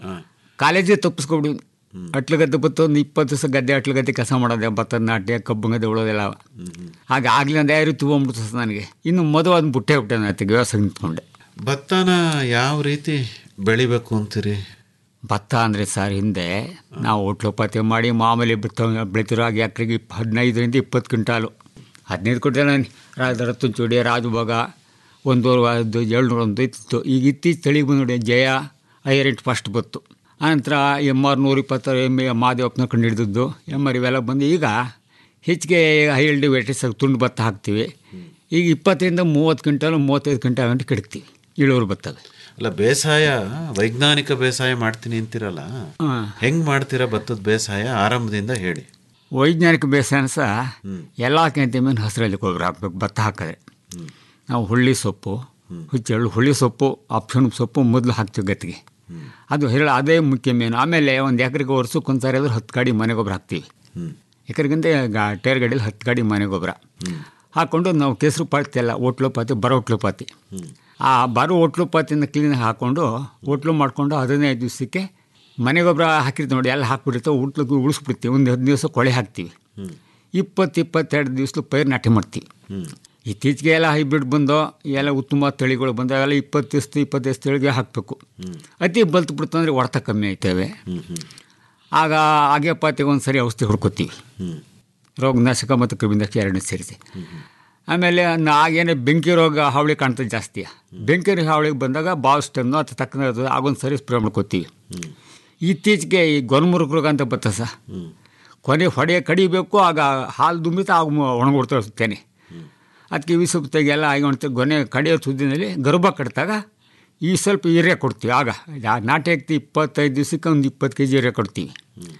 ಕಾಲೇಜಿಗೆ ತಪ್ಪಿಸ್ಕೊಬಿಡಿ ಅಟ್ಲ ಗದ್ದೆ ಬತ್ತು ಒಂದು ಇಪ್ಪತ್ತು ದಿವಸ ಗದ್ದೆ ಅಟ್ಲ ಗದ್ದೆ ಕೆಲಸ ಮಾಡೋದೆ ಭತ್ತದ ನಾಟ್ಯ ಕಬ್ಬು ಗದ್ದೆ ಉಳೋದೆಲ್ಲ ಹಾಗೆ ಆಗಲಿ ಒಂದು ಯಾರು ತೊಗೊಂಬಿಡ್ತು ಸರ್ ನನಗೆ ಇನ್ನು ಮದುವೆ ಒಂದು ಬುಟ್ಟೆ ಬಿಟ್ಟೆ ನಾನು ವ್ಯವಸಾಯ ನಿಂತ್ಕೊಂಡೆ ಭತ್ತನ ಯಾವ ರೀತಿ ಬೆಳಿಬೇಕು ಅಂತೀರಿ ಭತ್ತ ಅಂದರೆ ಸರ್ ಹಿಂದೆ ನಾವು ಹೋಟ್ಲೋಪಾತಿ ಮಾಡಿ ಮಾಮೂಲಿ ಬಿತ್ತ ಬೆಳಿತಿರೋ ಆಗ ಎಕರೆಗೆ ಇಪ್ಪ ಹದಿನೈದರಿಂದ ಇಪ್ಪತ್ತು ಕ್ವಿಂಟಾಲು ಹದಿನೈದು ಕ್ವಿಂಟಾಲ್ ರಾಜ ರತ್ತುಂಚೂಡಿ ರಾಜಭೋಗ ಒಂದೂವರೆ ಒಂದು ಏಳ್ನೂರ ಒಂದು ಇತ್ತು ಈಗ ಇತ್ತೀಚೆ ತಳಿಗೆ ಬಂದು ನೋಡಿ ಜಯ ಐರೆಂಟ್ ಫಸ್ಟ್ ಬತ್ತು ಆನಂತರ ಎಮ್ ಆರ್ ನೂರ ಇಪ್ಪತ್ತಾರು ಎಮ್ ಎ ಮಾದೇವಪ್ಪನ ಕಂಡು ಹಿಡಿದದ್ದು ಎಮ್ ಆರ್ ಇವೆಲ್ಲ ಬಂದು ಈಗ ಹೆಚ್ಚಿಗೆ ಹೈ ಎಲ್ ವೆರೈಟೀಸ್ ತುಂಡು ಭತ್ತ ಹಾಕ್ತೀವಿ ಈಗ ಇಪ್ಪತ್ತರಿಂದ ಮೂವತ್ತು ಕ್ವಿಂಟಾಲು ಮೂವತ್ತೈದು ಕ್ವಿಂಟಾಲ್ ಗಂಟೆ ಕೆಡಕ್ತೀವಿ ಇಳುವರಿ ಬರ್ತವೆ ಅಲ್ಲ ಬೇಸಾಯ ವೈಜ್ಞಾನಿಕ ಬೇಸಾಯ ಮಾಡ್ತೀನಿ ಅಂತೀರಲ್ಲ ಹಾಂ ಹೆಂಗ್ ಮಾಡ್ತೀರಾ ಭತ್ತದ ಬೇಸಾಯ ಆರಂಭದಿಂದ ಹೇಳಿ ವೈಜ್ಞಾನಿಕ ಬೇಸಾಯನ ಸಹ ಎಲ್ಲಕ್ಕಿಂತ ಮೇಲೆ ಹಸಿರಲ್ಲಿ ಗೊಬ್ಬರ ಹಾಕ್ಬೇಕು ಭತ್ತ ಹಾಕಿದ್ರೆ ನಾವು ಹುಳ್ಳಿ ಸೊಪ್ಪು ಹುಚ್ಚೆಳ್ಳು ಹುಳ್ಳಿ ಸೊಪ್ಪು ಆಪ್ಷನ್ ಸೊಪ್ಪು ಮೊದಲು ಹಾಕ್ತೀವಿ ಗತ್ತಿಗೆ ಅದು ಹೇಳ ಅದೇ ಮುಖ್ಯ ಮೇನು ಆಮೇಲೆ ಒಂದು ಎಕರೆಗೆ ವರ್ಷಕ್ಕೆ ಒಂದು ಸಾರಿ ಆದ್ರೆ ಹತ್ತು ಗಾಡಿ ಮನೆ ಗೊಬ್ಬರ ಹಾಕ್ತೀವಿ ಎಕರೆಗಿಂತ ಗಾ ಟೇರ್ ಗಾಡಿಯಲ್ಲಿ ಹತ್ತು ಗಾಡಿ ಮನೆ ಗೊಬ್ಬರ ಹಾಕ್ಕೊಂಡು ನಾವು ಕೆಸರು ಪಾತಿ ಎಲ್ಲ ಹೋಟ್ಲು ಪಾತಿ ಬರೋ ಹೋಟ್ಲು ಪಾತಿ ಆ ಬರೋ ಹೋಟ್ಲು ಪಾತಿನ ಕ್ಲೀನಾಗಿ ಹಾಕ್ಕೊಂಡು ಹೋಟ್ಲು ಮಾಡಿಕೊಂಡು ಹದಿನೈದು ದಿವಸಕ್ಕೆ ಮನೆ ಗೊಬ್ಬರ ಹಾಕಿರ್ತೀವಿ ನೋಡಿ ಎಲ್ಲ ಹಾಕ್ಬಿಟ್ಟಿರ್ತೀವಿ ಹೋಟ್ಲಿಗೆ ಉಳಿಸ್ಬಿಡ್ತೀವಿ ಒಂದು ಹದಿನೈದು ದಿವಸ ಕೊಳೆ ಹಾಕ್ತೀವಿ ಇಪ್ಪತ್ತು ಇಪ್ಪತ್ತೆರಡು ದಿವಸ ಪೈರು ನಾಟಿ ಮಾಡ್ತೀವಿ ಇತ್ತೀಚೆಗೆ ಎಲ್ಲ ಹೈಬ್ರಿಡ್ ಬಂದು ಎಲ್ಲ ಉತ್ತಮ ತಳಿಗಳು ಬಂದು ಅವೆಲ್ಲ ಇಪ್ಪತ್ತು ದಿವಸ ಇಪ್ಪತ್ತೈದು ತಳಿಗೆ ಹಾಕಬೇಕು ಅತಿ ಬಲ್ತು ಬಿಡ್ತು ಅಂದರೆ ಹೊಡೆತ ಕಮ್ಮಿ ಆಯ್ತವೆ ಆಗ ಹಾಗೆ ಪಾತಿಗೆ ಒಂದು ಸರಿ ಔಷಧಿ ಹೊಡ್ಕೊತೀವಿ ರೋಗನಾಶಕ ಮತ್ತು ಕ್ರಿಮಿನಾಶಕ ಎರಡನ್ನೂ ಸೇರಿಸಿ ಆಮೇಲೆ ನ- ಆಗೇನೆ ಬೆಂಕಿ ರೋಗ ಹಾವಳಿ ಕಾಣ್ತದೆ ಜಾಸ್ತಿ ಬೆಂಕಿ ಹಾವಳಿಗೆ ಬಂದಾಗ ಬಾವಿಸ್ಟನ್ನು ಅಥವಾ ತಕ್ಕನ ಆಗೊಂದು ಸರಿ ಸ್ಪ್ರೇ ಮಾಡ್ಕೋತೀವಿ ಇತ್ತೀಚೆಗೆ ಈ ಗೊನ್ಮುರುಕ್ ರೋಗ ಅಂತ ಬರ್ತದೆ ಸರ್ ಕೊನೆ ಹೊಡೆ ಕಡಿಬೇಕು ಆಗ ಹಾಲು ದುಂಬಿತ ಆಗ ಒಣಗೊಡ್ತಾ ಸುತ್ತೇನೆ ಅದಕ್ಕೆ ಈ ಸ್ವಲ್ಪ ತೆಗೆಲ್ಲ ಆಗಿ ಒಣಗ್ತದೆ ಗೊನೆ ಕಡಿಯೋ ಸುದ್ದಿನಲ್ಲಿ ಗರ್ಭ ಕಟ್ಟಿದಾಗ ಈ ಸ್ವಲ್ಪ ಯೂರಿಯಾ ಕೊಡ್ತೀವಿ ಆಗ ಆ ನಾಟಿ ಹಾಕ್ತಿ ಇಪ್ಪತ್ತೈದು ದಿವಸಕ್ಕೆ ಒಂದು ಇಪ್ಪತ್ತು ಕೆ ಜಿ ಯೂರಿಯಾ ಕೊಡ್ತೀವಿ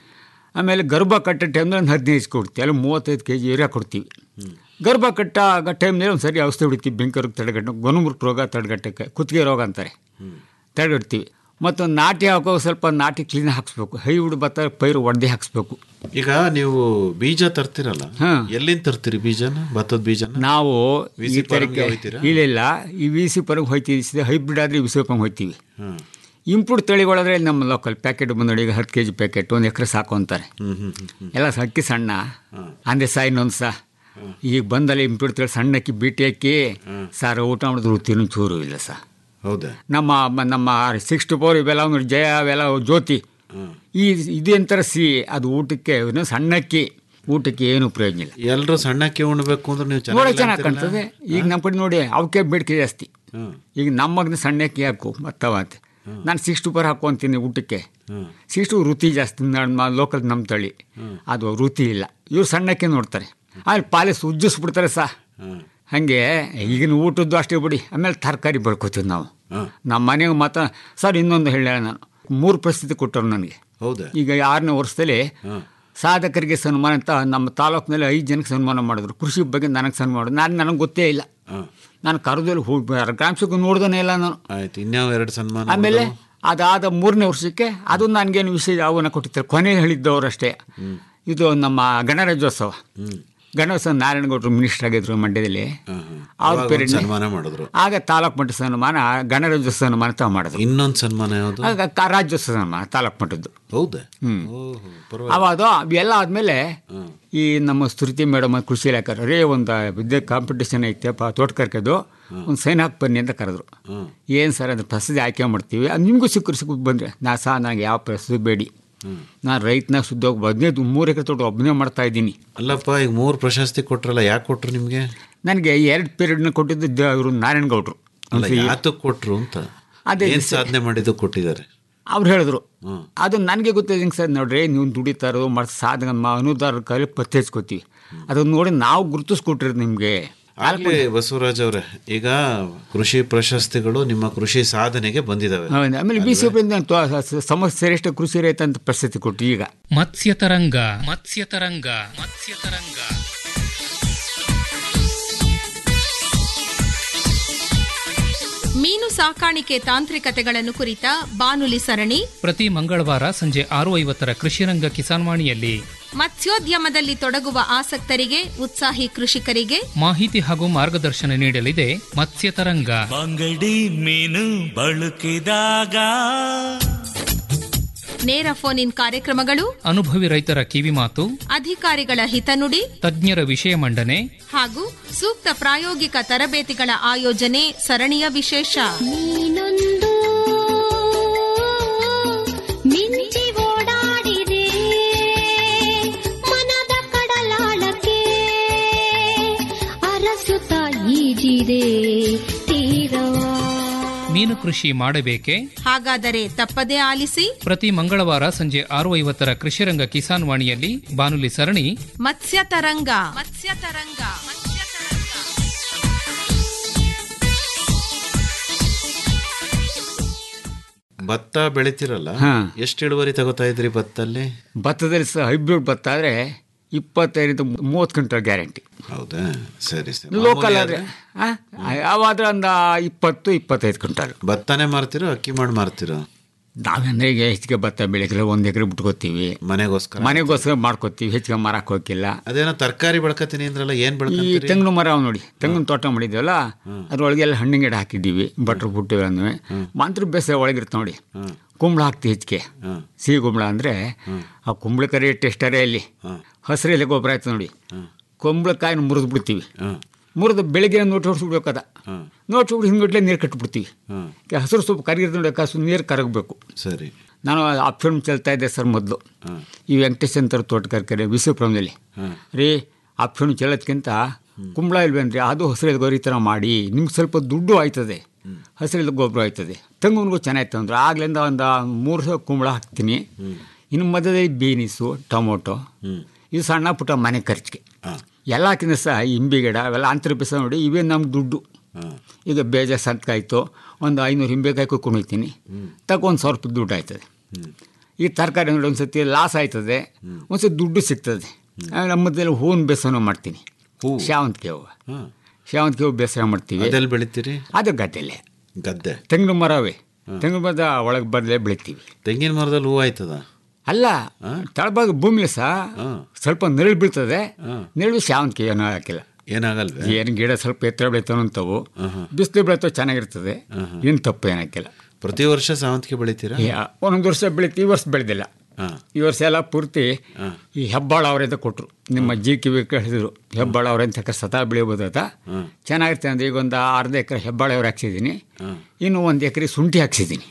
ಆಮೇಲೆ ಗರ್ಭ ಕಟ್ಟೋ ಟೈಮ್ನಲ್ಲಿ ಒಂದು ಹದಿನೈದು ಕೊಡ್ತೀವಿ ಅಲ್ಲ ಮೂವತ್ತೈದು ಕೆ ಜಿ ಯೂರಿಯಾ ಕೊಡ್ತೀವಿ ಗರ್ಭ ಕಟ್ಟಾಗ ಟೈಮ್ನಲ್ಲಿ ಒಂದು ಸರಿ ಔಷಧಿ ಹೊಡಿತೀವಿ ಬೆಂಕಿ ರೋಗ ತಡೆಗಟ್ಟು ಗೊನುಮುರುಕ್ ರೋಗ ತಡೆಗಟ್ಟಕ್ಕೆ ಕುತ್ತಿಗೆ ರೋಗ ಅಂತಾರೆ ತಡೆಗಟ್ತೀವಿ ಮತ್ತು ನಾಟಿ ಹಾಕೋ ಸ್ವಲ್ಪ ನಾಟಿ ಕ್ಲೀನ್ ಹಾಕ್ಸ್ಬೇಕು ಹೈಬ್ರಿಡ್ ಭತ್ತ ಪೈರು ಒಡೆದೇ ಹಾಕ್ಸ್ಬೇಕು ಈಗ ನೀವು ಬೀಜ ತರ್ತಿರಲ್ಲ ಹಾ. ಎಲ್ಲಿಂದ ತರ್ತೀರಿ ಬೀಜನ ಭತ್ತದ ಬೀಜನ ನಾವು ವಿ ಈ ಸಿ ಥರಕ್ಕೆ ಫಾರಮ್ಗೆ ಹೋಗ್ತೀರಾ? ಇಲ್ಲ ಇಲ್ಲ ಈ ವಿ ಸಿ ಪರಂಗೆ ಹೋಯ್ತೀವಿ ಹೈಬ್ರಿಡ್ ಆದರೆ ವಿ ಸಿ ಪರಂಗೆ ಹೋಯ್ತೀವಿ ಹ್ಮ್ ಇಂಪ್ರೂವ್ ತಳಿಗಳಾದ್ರೆ ನಮ್ಮ ಲೋಕಲ್ ಪ್ಯಾಕೆಟ್ ಬಂದು ಈಗ ಹತ್ತು ಕೆ ಜಿ ಪ್ಯಾಕೆಟ್ ಒಂದು ಎಕರೆ ಸಾಕು ಅಂತಾರೆ ಹ್ಮ್ ಹ್ಮ್ ಹ್ಮ್ ಹ್ಮ್ ಎಲ್ಲ ಅಕ್ಕಿ ಸಣ್ಣ ಅಂದೆ ಸಹ ಇನ್ನೊಂದು ಸಹ ಈಗ ಬಂದಲ್ಲಿ ಇಂಪ್ರೂವ್ ತಳಿ ಸಣ್ಣ ಅಕ್ಕಿ ಬೀಟಿ ಅಕ್ಕಿ ಸಾರು ಊಟ ಮಾಡಿದ್ರು ರುಚಿನೂ ಚೂರು ಇಲ್ಲ ಸಹ ಹೌದಾ ನಮ್ಮ ಮ- ನಮ್ಮ ಸಿಕ್ಸ್ಟಿ ಫೋರ್ ಇವೆಲ್ಲ ಒಂದು ಜಯ ಅವೆಲ್ಲ ಜ್ಯೋತಿ ಈ ಇದು ಎಂತರ ಸಿಹಿ ಅದು ಊಟಕ್ಕೆ ಇನ್ನು ಸಣ್ಣ ಅಕ್ಕಿ ಊಟಕ್ಕೆ ಏನು ಪ್ರಯೋಜನ ಇಲ್ಲ ಎಲ್ಲರೂ ಸಣ್ಣಕ್ಕೆ ಉಣ್ಬೇಕು ಅಂದ್ರೆ ನೀವು ನೋಡೋ ಚೆನ್ನಾಗಿ ಚೆನ್ನಾಗಿ ಕಾಣ್ತದೆ ಈಗ ನಮ್ಮ ಕಡೆ ನೋಡಿ ಅವಕ್ಕೆ ಬೇಡಿಕೆ ಜಾಸ್ತಿ ಹ್ಮ್ ಈಗ ನಮ್ಮ ಮಗನ ಸಣ್ಣಕ್ಕೆ ಹಾಕು ಮತ್ತವ ಅಂತ ನಾನು ಸಿಕ್ಸ್ ಪರ್ ಹಾಕೊಂತೀನಿ ಊಟಕ್ಕೆ ಹ್ಮ್ ಸಿಕ್ಸ್ ರುಚಿ ಜಾಸ್ತಿ ನಮ್ಮ ಲೋಕಲ್ ನಮ್ಮ ತಳಿ ಅದು ರುಚಿ ಇಲ್ಲ ಇವ್ರು ಸಣ್ಣಕ್ಕೆ ನೋಡ್ತಾರೆ ಆಮೇಲೆ ಪಾಲಿಸ್ ಉಜ್ಜಿಸ್ಬಿಡ್ತಾರೆ ಸಹ ಹ್ಮ್ ಹಾಗೆ ಈಗಿನ ಊಟದ್ದು ಅಷ್ಟೇ ಬಿಡಿ ಆಮೇಲೆ ತರಕಾರಿ ಬೆಳ್ಕೊತೀವಿ ನಾವು ಹ್ಮ್. ನಮ್ಮ ಮನೆಗೆ ಮಾತ್ರ ಸರ್ ಇನ್ನೊಂದು ಹೇಳ ನಾನು ಮೂರು ಪರಿಸ್ಥಿತಿ ಕೊಟ್ಟರು ನನಗೆ ಹೌದಾ ಈಗ ಆರನೇ ವರ್ಷದಲ್ಲಿ ಹ್ಮ್. ಸಾಧಕರಿಗೆ ಸನ್ಮಾನ ಅಂತ ನಮ್ಮ ತಾಲೂಕಿನಲ್ಲಿ ಐದು ಜನಕ್ಕೆ ಸನ್ಮಾನ ಮಾಡಿದ್ರು ಕೃಷಿ ಬಗ್ಗೆ ನನಗೆ ಸನ್ಮಾನ ಮಾಡಿದ್ರು ನಾನು ನನಗೆ ಗೊತ್ತೇ ಇಲ್ಲ ಹ್ಮ್. ನಾನು ಕರೆದಲ್ಲಿ ಹೋಗಿ ಗ್ರಾಮಸಕ್ಕೆ ನೋಡ್ದೇ ಇಲ್ಲ ನಾನು ಆಯ್ತು ಇನ್ಯಾವ ಎರಡು ಸನ್ಮಾನ ಆಮೇಲೆ ಉಳ್ದವು? ಅದಾದ ಮೂರನೇ ವರ್ಷಕ್ಕೆ ಅದು ನನಗೇನು ವಿಷಯ ಅವನ್ನ ಕೊಟ್ಟಿರ್ತಾರೆ ಕೊನೆ ಹೇಳಿದ್ದವರು ಅಷ್ಟೇ ಇದು ನಮ್ಮ ಗಣರಾಜ್ಯೋತ್ಸವ ಗಣೇಶ ನಾರಾಯಣಗೌಡರು ಮಿನಿಸ್ಟರ್ ಆಗಿದ್ರು ಮಂಡ್ಯದಲ್ಲಿ ಹ್ಮ್, ಹ್ಮ್. ಅವ್ರ ಅವಾಗ ಪೀರಿಯಡ್ ಒಂದ್ ಸನ್ಮಾನ ಮಾಡಿದ್ರು ಆಗ ತಾಲೂಕು ಮಟ್ಟ ಸನ್ಮಾನ ಗಣರಾಜ್ಯೋತ್ಸವ ಸನ್ಮಾನ ತಾವು ಮಾಡಿದ್ರು ಇನ್ನೊಂದು ಸನ್ಮಾನ ಯಾವುದು ಆಗ ಕ- ರಾಜ್ಯೋತ್ಸವ ಸನ್ಮಾನ ತಾಲೂಕು ಮಟ್ಟದ್ದು ಹೌದಾ ಹ್ಮ್. ಓಹೋ ಪರವಾಗಿಲ್ಲ ಅವಾಗ ಅವೆಲ್ಲ ಆದಮೇಲೆ ಹ್ಮ್. ಈ ನಮ್ಮ ಸ್ತುತಿ ಮೇಡಮ್ ಕೃಷಿ ಇಲಾಖೆ ರೇ ಒಂದು ವಿದ್ಯೆ ಕಾಂಪಿಟೇಷನ್ ಐತೆಪ್ಪ ತೋಟಗಾರಿಕೆದು ಒಂದು ಸೈನ್ ಹಾಕಿ ಬನ್ನಿ ಅಂತ ಕರೆದ್ರು ಹ್ಮ್. ಏನು ಸರ್ ಅದು ಪ್ರಸಿದ್ಧಿ ಆಯ್ಕೆ ಮಾಡ್ತೀವಿ ಅದು ನಿಮಗೂ ಸಿಕ್ಕರು ಸಿಕ್ಕ ಬಂದರೆ ನಾ ಸಹ ನನಗೆ ಯಾವ ಪ್ರಸಿದ್ಧಿ ಬೇಡಿ ನಾನು ರೈತನಾಗ ಸುದ್ದೋಗಿ ಹದಿನೈದು ಮೂರು ಎಕರೆ ತೋಟ ಒಬ್ಬನೇ ಮಾಡ್ತಾ ಇದ್ದೀನಿ ಅಲ್ಲಪ್ಪ ಈಗ ಮೂರು ಪ್ರಶಸ್ತಿ ಕೊಟ್ರಲ್ಲ ಯಾಕೆ ಕೊಟ್ರು ನಿಮ್ಗೆ ನನಗೆ ಎರಡು ಪೀರಿಯಡ್ನ ಕೊಟ್ಟಿದ್ದು ದ- ಇವರು ನಾರಾಯಣಗೌಡರು ಅಲ್ಲ ಯಾತಕ್ಕೆ ಕೊಟ್ರು ಅಂತ ಅದೇ ಏನ್ ಸಾಧನೆ ಮಾಡಿದ್ದು ಕೊಟ್ಟಿದ್ದಾರೆ ಅವ್ರು ಹೇಳಿದ್ರು ಹ್ಮ್. ಅದು ನನಗೆ ಗೊತ್ತಿದೆ ಹಿಂಗೆ ಸರ್ ನೋಡ್ರಿ ನೀವು ದುಡಿತಾ ಇರೋದು ಮತ್ತು ಸಾಧನೆ ಅನುದಾರ ಕೈಲಿ ಪತ್ತೆ ಹಚ್ಕೋತೀವಿ ಅದನ್ನು ನೋಡಿ ನಾವು ಗುರುತಿಸ್ಕೊಟ್ಟಿರೋದು ನಿಮಗೆ ಆಗ್ಲಿ ಬಸವರಾಜ್ ಅವರೇ ಈಗ ಕೃಷಿ ಪ್ರಶಸ್ತಿಗಳು ನಿಮ್ಮ ಕೃಷಿ ಸಾಧನೆಗೆ ಬಂದಿದಾವೆ ಹೌದು. ಆಮೇಲೆ ಬಿ ಸಿ ಸಮಸ್ಯೆ ಶ್ರೇಷ್ಠ ಕೃಷಿ ರೈತ ಅಂತ ಪ್ರಶಸ್ತಿ ಕೊಟ್ಟು ಈಗ ಮತ್ಸ್ಯತರಂಗ ಮತ್ಸ್ಯತರಂಗ ಮತ್ಸ್ಯತರಂಗ ಮೀನು ಸಾಕಾಣಿಕೆ ತಾಂತ್ರಿಕತೆಗಳನ್ನು ಕುರಿತ ಬಾನುಲಿ ಸರಣಿ ಪ್ರತಿ ಮಂಗಳವಾರ ಸಂಜೆ ಆರು ಐವತ್ತರ ಕೃಷಿರಂಗ ಕಿಸಾನ್ವಾಣಿಯಲ್ಲಿ ಮತ್ಸ್ಯೋದ್ಯಮದಲ್ಲಿ ತೊಡಗುವ ಆಸಕ್ತರಿಗೆ ಉತ್ಸಾಹಿ ಕೃಷಿಕರಿಗೆ ಮಾಹಿತಿ ಹಾಗೂ ಮಾರ್ಗದರ್ಶನ ನೀಡಲಿದೆ ಮತ್ಸ್ಯತರಂಗ ಬಂಗಡಿ ಮೀನು ಬಳಕಿದಾಗ ನೇರ ಫೋನ್ ಇನ್ ಕಾರ್ಯಕ್ರಮಗಳು ಅನುಭವಿ ರೈತರ ಕಿವಿಮಾತು ಅಧಿಕಾರಿಗಳ ಹಿತನುಡಿ ತಜ್ಞರ ವಿಷಯ ಮಂಡನೆ ಹಾಗೂ ಸೂಕ್ತ ಪ್ರಾಯೋಗಿಕ ತರಬೇತಿಗಳ ಆಯೋಜನೆ ಸರಣಿಯ ವಿಶೇಷ ನೀನೊಂದು ಮಿಂಚಿ ಓಡಾಡಿದೆ ಮನದ ಕಡಲಾಳಕ್ಕೆ ಅರಸುತ್ತ ಈಜಿದೆ ತೀರವ ಮೀನು ಕೃಷಿ ಮಾಡಬೇಕೆ ಹಾಗಾದರೆ ತಪ್ಪದೇ ಆಲಿಸಿ ಪ್ರತಿ ಮಂಗಳವಾರ ಸಂಜೆ ಆರು ಐವತ್ತರ ಕೃಷಿರಂಗ ಕಿಸಾನ್ ವಾಣಿಯಲ್ಲಿ ಬಾನುಲಿ ಸರಣಿ ಮತ್ಸ್ಯ ತರಂಗ ಮತ್ಸ್ಯ ತರಂಗ ಮತ್ಸ್ಯ ತರಂಗ ಭತ್ತ ಬೆಳಿತಿರಲ್ಲ ಹಾ. ಎಷ್ಟು ಇಳುವರಿ ತಗೋತಾ ಇದ್ರಿ ಭತ್ತಲ್ಲಿ ಭತ್ತದಲ್ಲಿ ಸಹ ಹೈಬ್ರಿಡ್ ಭತ್ತ ಆದರೆ ಇಪ್ಪತ್ತೈದರಿಂದ ಮೂವತ್ತು ಕ್ವಿಂಟಲ್ ಗ್ಯಾರಂಟಿ ಹೌದಾ ಸರಿ ಸರಿ ಲೋಕಲ್ ಮಾಮೂಲಿ ಆದರೆ ಆದ್ರೆ ಯಾವಾದ್ರೆ ಒಂದು ಇಪ್ಪತ್ತು ಇಪ್ಪತ್ತೈದು ಕ್ವಿಂಟಲ್ ಭತ್ತನೇ ಮಾರ್ತಿರೋ ಅಕ್ಕಿ ಮಾಡಿ ಮಾರ್ತಿರೋ ನಾವೇಂದ್ರೆ ಈಗ ಹೆಚ್ಚಿಗೆ ಭತ್ತ ಬೆಳೆದ್ರೆ ಒಂದು ಎಕರೆ ಬಿಟ್ಕೋತೀವಿ ಮನೆಗೋಸ್ಕರ ಮನೆಗೋಸ್ಕರ ಮಾಡ್ಕೋತೀವಿ ಹೆಚ್ಚಿಗೆ ಮಾರಕ್ಕೆ ಹೋಗಿಲ್ಲ ಅದೇನೋ ತರಕಾರಿ ಬೆಳ್ಕತೀನಿ ಅಂದ್ರಲ್ಲ ಏನ್ ಈ ಬೆಳ್ಕಂತೀರಿ ತೆಂಗಿನ ಮರ ಅವ್ ನೋಡಿ ತೆಂಗಿನ ತೋಟ ಮಾಡಿದ್ವಲ್ಲ ಅದ್ರೊಳಗೆಲ್ಲ ಹಣ್ಣಿನ ಗಿಡ ಹಾಕಿದ್ದೀವಿ ಬಟ್ರು ಬುಟ್ಟಿಗಳನ್ನು ಮಂತ್ರ ಬೇಸಾಯ ಒಳಗಿರ್ತಾವೆ ನೋಡಿ ಕುಂಬಳ ಹಾಕ್ತೀವಿ ಹೆಚ್ಚಿಗೆ ಸಿಹಿ ಕುಂಬಳ ಅಂದರೆ ಆ ಕುಂಬಳಕಾಯಿ ಟೆಸ್ಟರೇ ಅಲ್ಲಿ ಹಸಿರೆಲೆ ಗೊಬ್ಬರ ಆಯ್ತು ನೋಡಿ ಕುಂಬಳಕಾಯಿನ ಮುರಿದು ಬಿಡ್ತೀವಿ ಮುರಿದು ಬೆಳಿಗ್ಗೆ ನೋಟ್ ಹೊಡ್ಸ್ಬಿಡ್ಬೇಕದ ನೋಟ್ ಹೊಡ್ಸಿ ಹಿಂಗಟ್ಲೆ ನೀರು ಕಟ್ಬಿಡ್ತೀವಿ ಈ ಹಸಿರು ಸೊಪ್ಪು ಕರಗಿರ್ದು ನೋಡಿ ಕಸು ನೀರು ಕರಗಬೇಕು ಸರಿ ನಾನು ಆಪ್ಷನ್ ಚೆಲ್ತಾ ಇದ್ದೆ ಸರ್ ಮೊದಲು ಈ ವೆಂಕಟೇಶ್ ಅಂತಾರೆ ತೋಟಗಾರಿಕೆ ವಿಶ್ವಪುರಮದಲ್ಲಿ ರೀ ಆಪ್ಷನ್ ಚೆಲ್ಲೋದ್ಕಿಂತ ಕುಂಬಳ ಇಲ್ವೇನ್ರಿ ಅದು ಹಸಿರು ಗೊಬ್ಬರ ಈ ಥರ ಮಾಡಿ ನಿಮ್ಗೆ ಸ್ವಲ್ಪ ದುಡ್ಡು ಆಯ್ತದೆ ಹಸಿರಿದ ಗೊಬ್ಬರ ಆಯ್ತದೆ ತೆಂಗುನಿಗೂ ಚೆನ್ನಾಯ್ತು ಅಂದ್ರೆ ಆಗ್ಲಿಂದ ಒಂದು ಮೂರು ಸಾವಿರ ಕುಂಬಳ ಹಾಕ್ತೀನಿ ಇನ್ನು ಮಧ್ಯದಲ್ಲಿ ಬೀನಿಸು ಟೊಮೊಟೊ ಇದು ಸಣ್ಣ ಪುಟ್ಟ ಮನೆ ಖರ್ಚಿಗೆ ಎಲ್ಲ ಹಾಕಿದ ಸಹ ಇಂಬಿ ಗಿಡ ಅವೆಲ್ಲ ಅಂತರ ಬೇಸ ನೋಡಿ ಇವೇ ನಮ್ಗೆ ದುಡ್ಡು ಈಗ ಬೇಜ ಸಂತಕಾಯ್ತು ಒಂದು ಐನೂರು ಹಿಂಬೆಕಾಯಿ ಕುಣಿತೀನಿ ತಕ್ಕ ಒಂದು ಸಾವಿರ ರೂಪಾಯಿ ದುಡ್ಡು ಆಯ್ತದೆ ಈ ತರಕಾರಿ ನೋಡಿ ಒಂದು ಸತಿ ಲಾಸ್ ಆಯ್ತದೆ ಒಂದು ಸತಿ ದುಡ್ಡು ಸಿಗ್ತದೆ ಆಮೇಲೆ ನಮ್ಮದಲ್ಲಿ ಹೂವಿನ ಬೇಸನ ಮಾಡ್ತೀನಿ ಶಾವಂತಿಗೆ ಹೂವು ಶಾವಂತಿಗೆ ಹೂವು ಬೇಸರ ಮಾಡ್ತೀವಿ ಅದೆಲ್ಲಿ ಬೆಳಿತೀರಿ ಅದು ಗದ್ದೆಲೆ ಗದ್ದೆ ತೆಂಗಿನ ಮರವೇ ತೆಂಗಿನ ಮರದ ಒಳಗೆ ಬದಲೇ ಬೆಳಿತೀವಿ ತೆಂಗಿನ ಮರದಲ್ಲಿ ಹೂವು ಆಯ್ತದ ಅಲ್ಲ ತಳಭಾಗ ಭೂಮಿ ಸಹ ಸ್ವಲ್ಪ ನೆರಳು ಬೀಳ್ತದೆ ನೆರಳು ಶಾವಂತಿಗೆ ಏನೂ ಹಾಕಿಲ್ಲ ಏನಾಗಲ್ವೇ ಏನು ಗಿಡ ಸ್ವಲ್ಪ ಎತ್ತರ ಬೆಳಿತಾವ ಅಂತವು ಬಿಸಿಲು ಬೆಳಿತಾವ ಚೆನ್ನಾಗಿರ್ತದೆ ಏನು ತಪ್ಪು ಏನಾಕಿಲ್ಲ ಪ್ರತಿ ವರ್ಷ ಸಾವಂತಿಗೆ ಬೆಳಿತೀರಾ ಯಾ- ಒಂದೊಂದು ವರ್ಷ ಬೆಳಿತೀವಿ ಈ ವರ್ಷ ಬೆಳೆದಿಲ್ಲ ಈ ವರ್ಷ ಎಲ್ಲ ಪೂರ್ತಿ ಈ ಹೆಬ್ಬಾಳ ಅವರಿಂದ ಕೊಟ್ಟರು ನಿಮ್ಮ ಜಿ ಕಿವಿ ಹೇಳಿದ್ರು ಹೆಬ್ಬಾಳ ಅವರಿಂದ ಸತಾ ಬೆಳಿಬೋದಾದ ಚೆನ್ನಾಗಿರ್ತದೆ ಅಂದ್ರೆ ಈಗ ಒಂದು ಅರ್ಧ ಎಕರೆ ಹೆಬ್ಬಾಳ ಅವ್ರು ಹಾಕ್ಸಿದ್ದೀನಿ ಇನ್ನು ಒಂದು ಎಕರೆ ಶುಂಠಿ ಹಾಕ್ಸಿದ್ದೀನಿ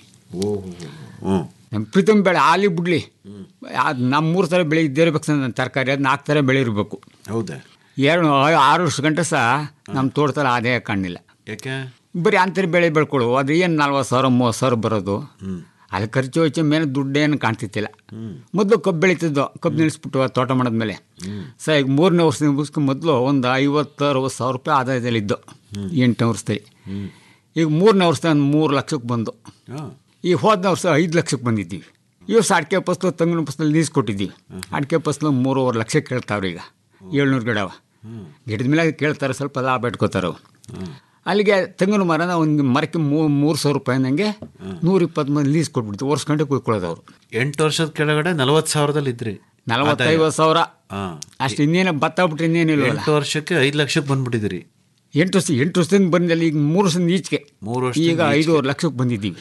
ಹ್ಞೂ ನಮ್ಮ ಪ್ರೀತಮ್ ಬೆಳೆ ಆಲಿ ಬಿಡ್ಲಿ ಅದು ನಮ್ಮ ಮೂರು ಥರ ಬೆಳೆ ಇದ್ದೇ ಇರ್ಬೇಕು ನನ್ನ ತರಕಾರಿ ಅದು ನಾಲ್ಕು ಥರ ಬೆಳೆ ಇರಬೇಕು ಹೌದಾ ಎರಡು ಆರು ವರ್ಷ ಗಂಟೆ ಸಹ ನಮ್ಮ ತೋಟದಲ್ಲಿ ಆದಾಯ ಕಾಣಲಿಲ್ಲ ಯಾಕೆ ಬರೀ ಅಂತರ ಬೆಳೆ ಬೆಳ್ಕೊಳ್ಳು ಅದು ಏನು ನಲ್ವತ್ತು ಸಾವಿರ ಮೂವತ್ತು ಸಾವಿರ ಬರೋದು ಅಲ್ಲಿ ಖರ್ಚು ವೆಚ್ಚ ಮೇಲೆ ದುಡ್ಡೇನು ಕಾಣ್ತಿತ್ತಿಲ್ಲ ಮೊದಲು ಕಬ್ಬು ಬೆಳೀತಿದ್ದೋ ಕಬ್ಬು ನಿಲ್ಲಿಸ್ಬಿಟ್ಟು ಆ ತೋಟ ಮಾಡಿದ್ಮೇಲೆ ಸ ಈಗ ಮೂರನೇ ವರ್ಷದಿಂದ ಮುಗಿಸ್ಕೊಂಡು ಮೊದಲು ಒಂದು ಐವತ್ತು ಅರವತ್ತು ಸಾವಿರ ರೂಪಾಯಿ ಆದಾಯದಲ್ಲಿದ್ದು ಎಂಟನೇ ವರ್ಷದಲ್ಲಿ ಈಗ ಮೂರನೇ ವರ್ಷದ ಒಂದು ಮೂರು ಲಕ್ಷಕ್ಕೆ ಬಂದು ಈ ಹೋದನೇ ವರ್ಷ ಐದು ಲಕ್ಷಕ್ಕೆ ಬಂದಿದ್ದೀವಿ ಈ ವರ್ಷ ಅಡಿಕೆ ಫಸ್ಲು ತೆಂಗಿನ ಫಸ್ಲಲ್ಲಿ ಲೀಸ್ ಕೊಟ್ಟಿದ್ದೀವಿ ಅಡಿಕೆ ಫಸ್ಲು ಮೂರುವರೆ ಲಕ್ಷ ಕೇಳ್ತಾವ್ರಿ ಈಗ ಏಳ್ನೂರು ಗಿಡವ ಗಿಡದ ಮೇಲೆ ಕೇಳ್ತಾರೆ ಸ್ವಲ್ಪ ಲಾಭ ಇಟ್ಕೋತಾರೆ ಅವು ಅಲ್ಲಿಗೆ ತೆಂಗಿನ ಮರನ ಒಂದು ಮರಕ್ಕೆ ಮೂ ಮೂರು ಸಾವಿರ ರೂಪಾಯಿ ನನಗೆ ನೂರ ಇಪ್ಪತ್ತು ಮಂದಿ ಲೀಸ್ ಕೊಟ್ಬಿಡ್ತೀವಿ ವರ್ಷ ಗಂಟೆ ಕುಯ್ಕೊಳ್ಳೋದು ಅವರು ಎಂಟು ವರ್ಷದ ಕೆಳಗಡೆ ನಲವತ್ತು ಸಾವಿರದಲ್ಲಿ ಇದ್ರಿ ನಲವತ್ತೈವತ್ತು ಸಾವಿರ ಹಾಂ ಅಷ್ಟು ಇನ್ನೇನು ಭತ್ತ ಬಿಟ್ರೆ ಇನ್ನೇನಿಲ್ಲ ಎಂಟು ವರ್ಷಕ್ಕೆ ಐದು ಲಕ್ಷಕ್ಕೆ ಬಂದ್ಬಿಟ್ಟಿದ್ದೀರಿ ಎಂಟು ವರ್ಷ ಎಂಟು ವರ್ಷದಿಂದ ಬಂದಿಲ್ಲ ಈಗ ಮೂರು ವರ್ಷದಿಂದ ಈಚೆಗೆ ಮೂರು ವರ್ಷ ಈಗ ಐದೂವರೆ ಲಕ್ಷಕ್ಕೆ ಬಂದಿದ್ದೀವಿ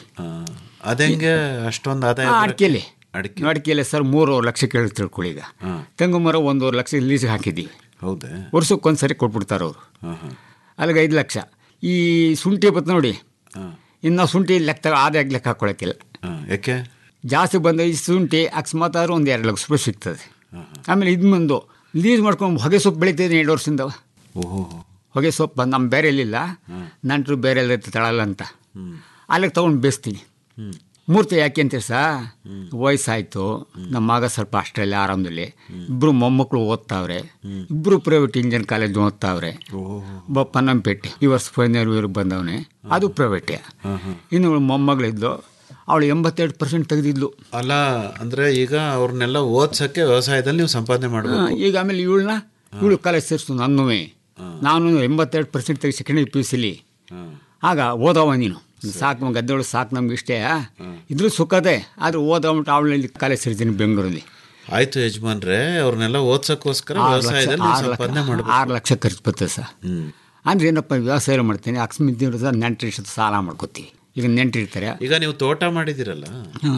ಅದಂಗೆ ಅಷ್ಟೊಂದು ಆದಾಯ ಆ, ಬರಕ್ಕೆ- ಅಡಿಕೆಲಿ ಅಡಿಕೆ ಅಡಿಕೆಯಲ್ಲಿ ಸರ್ ಮೂರುವರೆ ಲಕ್ಷ ಕೇಳಿ ತಿಳ್ಕೊಳ್ಳಿ ಈಗ ತೆಂಗು ಮರ ಒಂದೂವರೆ ಲಕ್ಷ ಲೀಸ್ಗೆ ಹಾಕಿದ್ದೀವಿ ಹೌದಾ ವರ್ಷಕ್ಕೊಂದು ಸರಿ ಕೊಟ್ಬಿಡ್ತಾರೆ ಅವರು ಅಲ್ಲಿಗೆ ಐದು ಲಕ್ಷ ಈ ಶುಂಠಿ ಬತ್ತು ನೋಡಿ ಇನ್ನು ನಾವು ಶುಂಠಿ ಲೆಕ್ಕ ಆದಾಯ ಲೆಕ್ಕ ಹಾಕೊಳಕ್ಕಿಲ್ಲ ಯಾಕೆ ಜಾಸ್ತಿ ಬಂದ ಈ ಶುಂಠಿ ಅಕಸ್ಮಾತ್ ಆದ್ರೂ ಒಂದು ಎರಡು ಲಕ್ಷ ರೂಪಾಯಿ ಸಿಗ್ತದೆ ಆಮೇಲೆ ಇದು ಬಂದು ಲೀಸ್ ಮಾಡ್ಕೊಂಡು ಹೊಗೆ ಸೊಪ್ಪು ಬೆಳಿತಿದ್ದೀನಿ ಎರಡು ವರ್ಷದಿಂದ ಓಹೋ ಹೊಗೆ ಸೊಪ್ಪು ಬಂದು ನಮ್ಮ ಬೇರೆ ಎಲ್ಲಿಲ್ಲ ನಂಟರು ಬೇರೆ ಎಲ್ಲ ತಳಲ್ಲ ಅಂತ ಅಲ್ಲಿಗೆ ತೊಗೊಂಡು ಬೇಯಿಸ್ತೀನಿ ಮೂರ್ತಿ ಯಾಕೆ ಅಂತ ಸಾ ವಯಸ್ಸಾಯಿತು ನಮ್ಮ ಮಗ ಸ್ವಲ್ಪ ಆಸ್ಟ್ರೇಲಿಯಾ ಆರಾಮದಲ್ಲಿ ಇಬ್ಬರು ಮೊಮ್ಮಕ್ಕಳು ಓದ್ತಾವ್ರೆ ಇಬ್ಬರು ಪ್ರೈವೇಟ್ ಇಂಜಿನ್ ಕಾಲೇಜ್ ಓದ್ತಾವ್ರೆ ಬಪ್ಪ ನಮ್ಮ ಪೇಟೆ ಈ ವರ್ಷ ಫೈನಲ್ ಇಯರ್ ಬಂದವನೆ ಅದು ಪ್ರೈವೇಟೇ ಇನ್ನು ಇವಳು ಮೊಮ್ಮಗಳಿದ್ದು ಅವಳು ಎಂಬತ್ತೆರಡು ಪರ್ಸೆಂಟ್ ತೆಗೆದಿದ್ಲು ಅಲ್ಲ ಅಂದ್ರೆ ಈಗ ಅವ್ರನ್ನೆಲ್ಲ ಓದ್ಸಕ್ಕೆ ವ್ಯವಸಾಯದಲ್ಲಿ ನೀವು ಸಂಪಾದನೆ ಮಾಡಬೇಕು ಈಗ ಆಮೇಲೆ ಇವಳನ್ನ ಇವಳು ಕಾಲೇಜ್ ಸೇರಿಸ್ತು ನನ್ನುವೆ ನಾನು ಎಂಬತ್ತೆರಡು ಪರ್ಸೆಂಟ್ ತೆಗಿ ಸೆಕೆಂಡ್ ಪಿ ಯು ಸಿಲಿ ಆಗ ಓದವ ನೀನು ಸಾಕು ಗದ್ದೆಗಳು ಸಾಕು ನಮ್ಗೆ ಇಷ್ಟೇ ಇದ್ರೂ ಸುಖದೇ ಆದ್ರೆ ಓದವನ್ಬಿಟ್ಟು ಅವಳಲ್ಲಿ ಕಾಲೇಜ್ ಸೇರ್ತೀನಿ ಬೆಂಗಳೂರಲ್ಲಿ ಆಯ್ತು ಯಜಮಾನ್ರೆ ಅವ್ರನ್ನೆಲ್ಲ ಓದ್ಸಕ್ಕೋಸ್ಕರ ಆರು ಲಕ್ಷ ವ್ಯವಸಾಯದಲ್ಲಿ ನೀವು ಆರು ಸಂಪಾದನೆ ಲಕ್ಷ ಮಾಡಬೇಕು ಆರು ಲಕ್ಷ ಖರ್ಚು ಬರ್ತದೆ ಸರ್ ಅಂದ್ರೆ ಏನಪ್ಪ ವ್ಯವಸಾಯ ಮಾಡ್ತೀನಿ ಅಕಸ್ಮಾತ್ ಇರೋದು ನೆಂಟರು ಇಷ್ಟು ಸಾಲ ಮಾಡ್ಕೋತೀವಿ ಈಗ ನೆಂಟಿರ್ತಾರೆ ಈಗ ನೀವು ತೋಟ ಮಾಡಿದಿರಲ್ಲ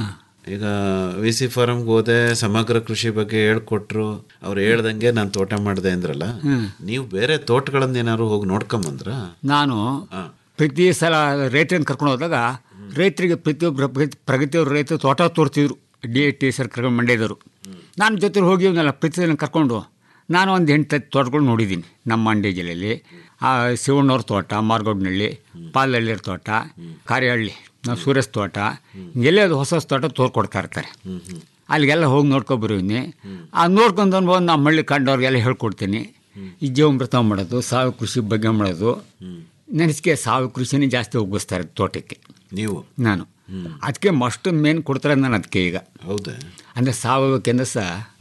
ಈಗ ವಿ ಸಿ ಫಾರಮ್ಗೆ ಹೋದೆ ಸಮಗ್ರ ಕೃಷಿ ಬಗ್ಗೆ ಹೇಳ್ಕೊಟ್ರು ಅವ್ರು ಹೇಳ್ದಂಗೆ ನಾನು ತೋಟ ಮಾಡಿದೆ ಅಂದ್ರಲ್ಲ ನೀವು ಬೇರೆ ತೋಟಗಳನ್ನ ಏನಾದ್ರು ಹೋಗಿ ನೋಡ್ಕೊಂಬಂದ್ರ ನಾನು ಪ್ರತಿ ಸಲ ರೈತರನ್ನ ಕರ್ಕೊಂಡು ಹೋದಾಗ ರೈತರಿಗೆ ಪ್ರತಿಯೊಬ್ಬರು ಪ್ರಗತಿ- ಪ್ರಗತಿಯವರು ರೈತರು ತೋಟ ತೋರ್ತಿದ್ರು ಡಿ ಎ ಟಿ ಸರ್ ಕರ್ಕೊಂಡು ಮಂಡ್ಯದವರು ನಾನು ಜೊತೆ ಹೋಗಿವ್ನಲ್ಲ ಪ್ರತಿ ಸಲ ಕರ್ಕೊಂಡು ನಾನು ಒಂದು ಎಂಟು ಹತ್ತು ತೋಟಗಳು ನೋಡಿದ್ದೀನಿ ನಮ್ಮ ಮಂಡ್ಯ ಜಿಲ್ಲೆಯಲ್ಲಿ ಆ ಶಿವಣ್ಣವ್ರ ತೋಟ ಮಾರ್ಗೋಡ್ನಹಳ್ಳಿ ಪಾಲಹಳ್ಳಿಯವ್ರ ತೋಟ ಕಾರಿಹಳ್ಳಿ ನಾವು ಸೂರ್ಯಸ್ ತೋಟ ಎಲ್ಲೇ ಅದು ಹೊಸ ಹೊಸ ತೋಟ ತೋರ್ಕೊಡ್ತಾ ಇರ್ತಾರೆ ಅಲ್ಲಿಗೆಲ್ಲ ಹೋಗಿ ನೋಡ್ಕೊಬರುವಿನಿ ಆ ನೋಡ್ಕೊಂಡು ಬಂದು ನಮ್ಮ ಹಳ್ಳಿ ಕಂಡವ್ರಿಗೆಲ್ಲ ಹೇಳ್ಕೊಡ್ತೀನಿ ಈ ಜೀವಮೃತ ಮಾಡೋದು ಸಾವು ಕೃಷಿ ಬಗ್ಗೆ ಮಾಡೋದು ನೆನೆಸ್ಕೆ ಸಾವು ಕೃಷಿನೇ ಜಾಸ್ತಿ ಒಗ್ಗಿಸ್ತಾರೆ ತೋಟಕ್ಕೆ ನೀವು ನಾನು ಅದಕ್ಕೆ ಮಸ್ಟ್ ಮೇನ್ ಕೊಡ್ತಾರೆ ನಾನು ಅದಕ್ಕೆ ಈಗ ಹೌದಾ ಅಂದರೆ ಸಾವಯವ ಕೆಲಸ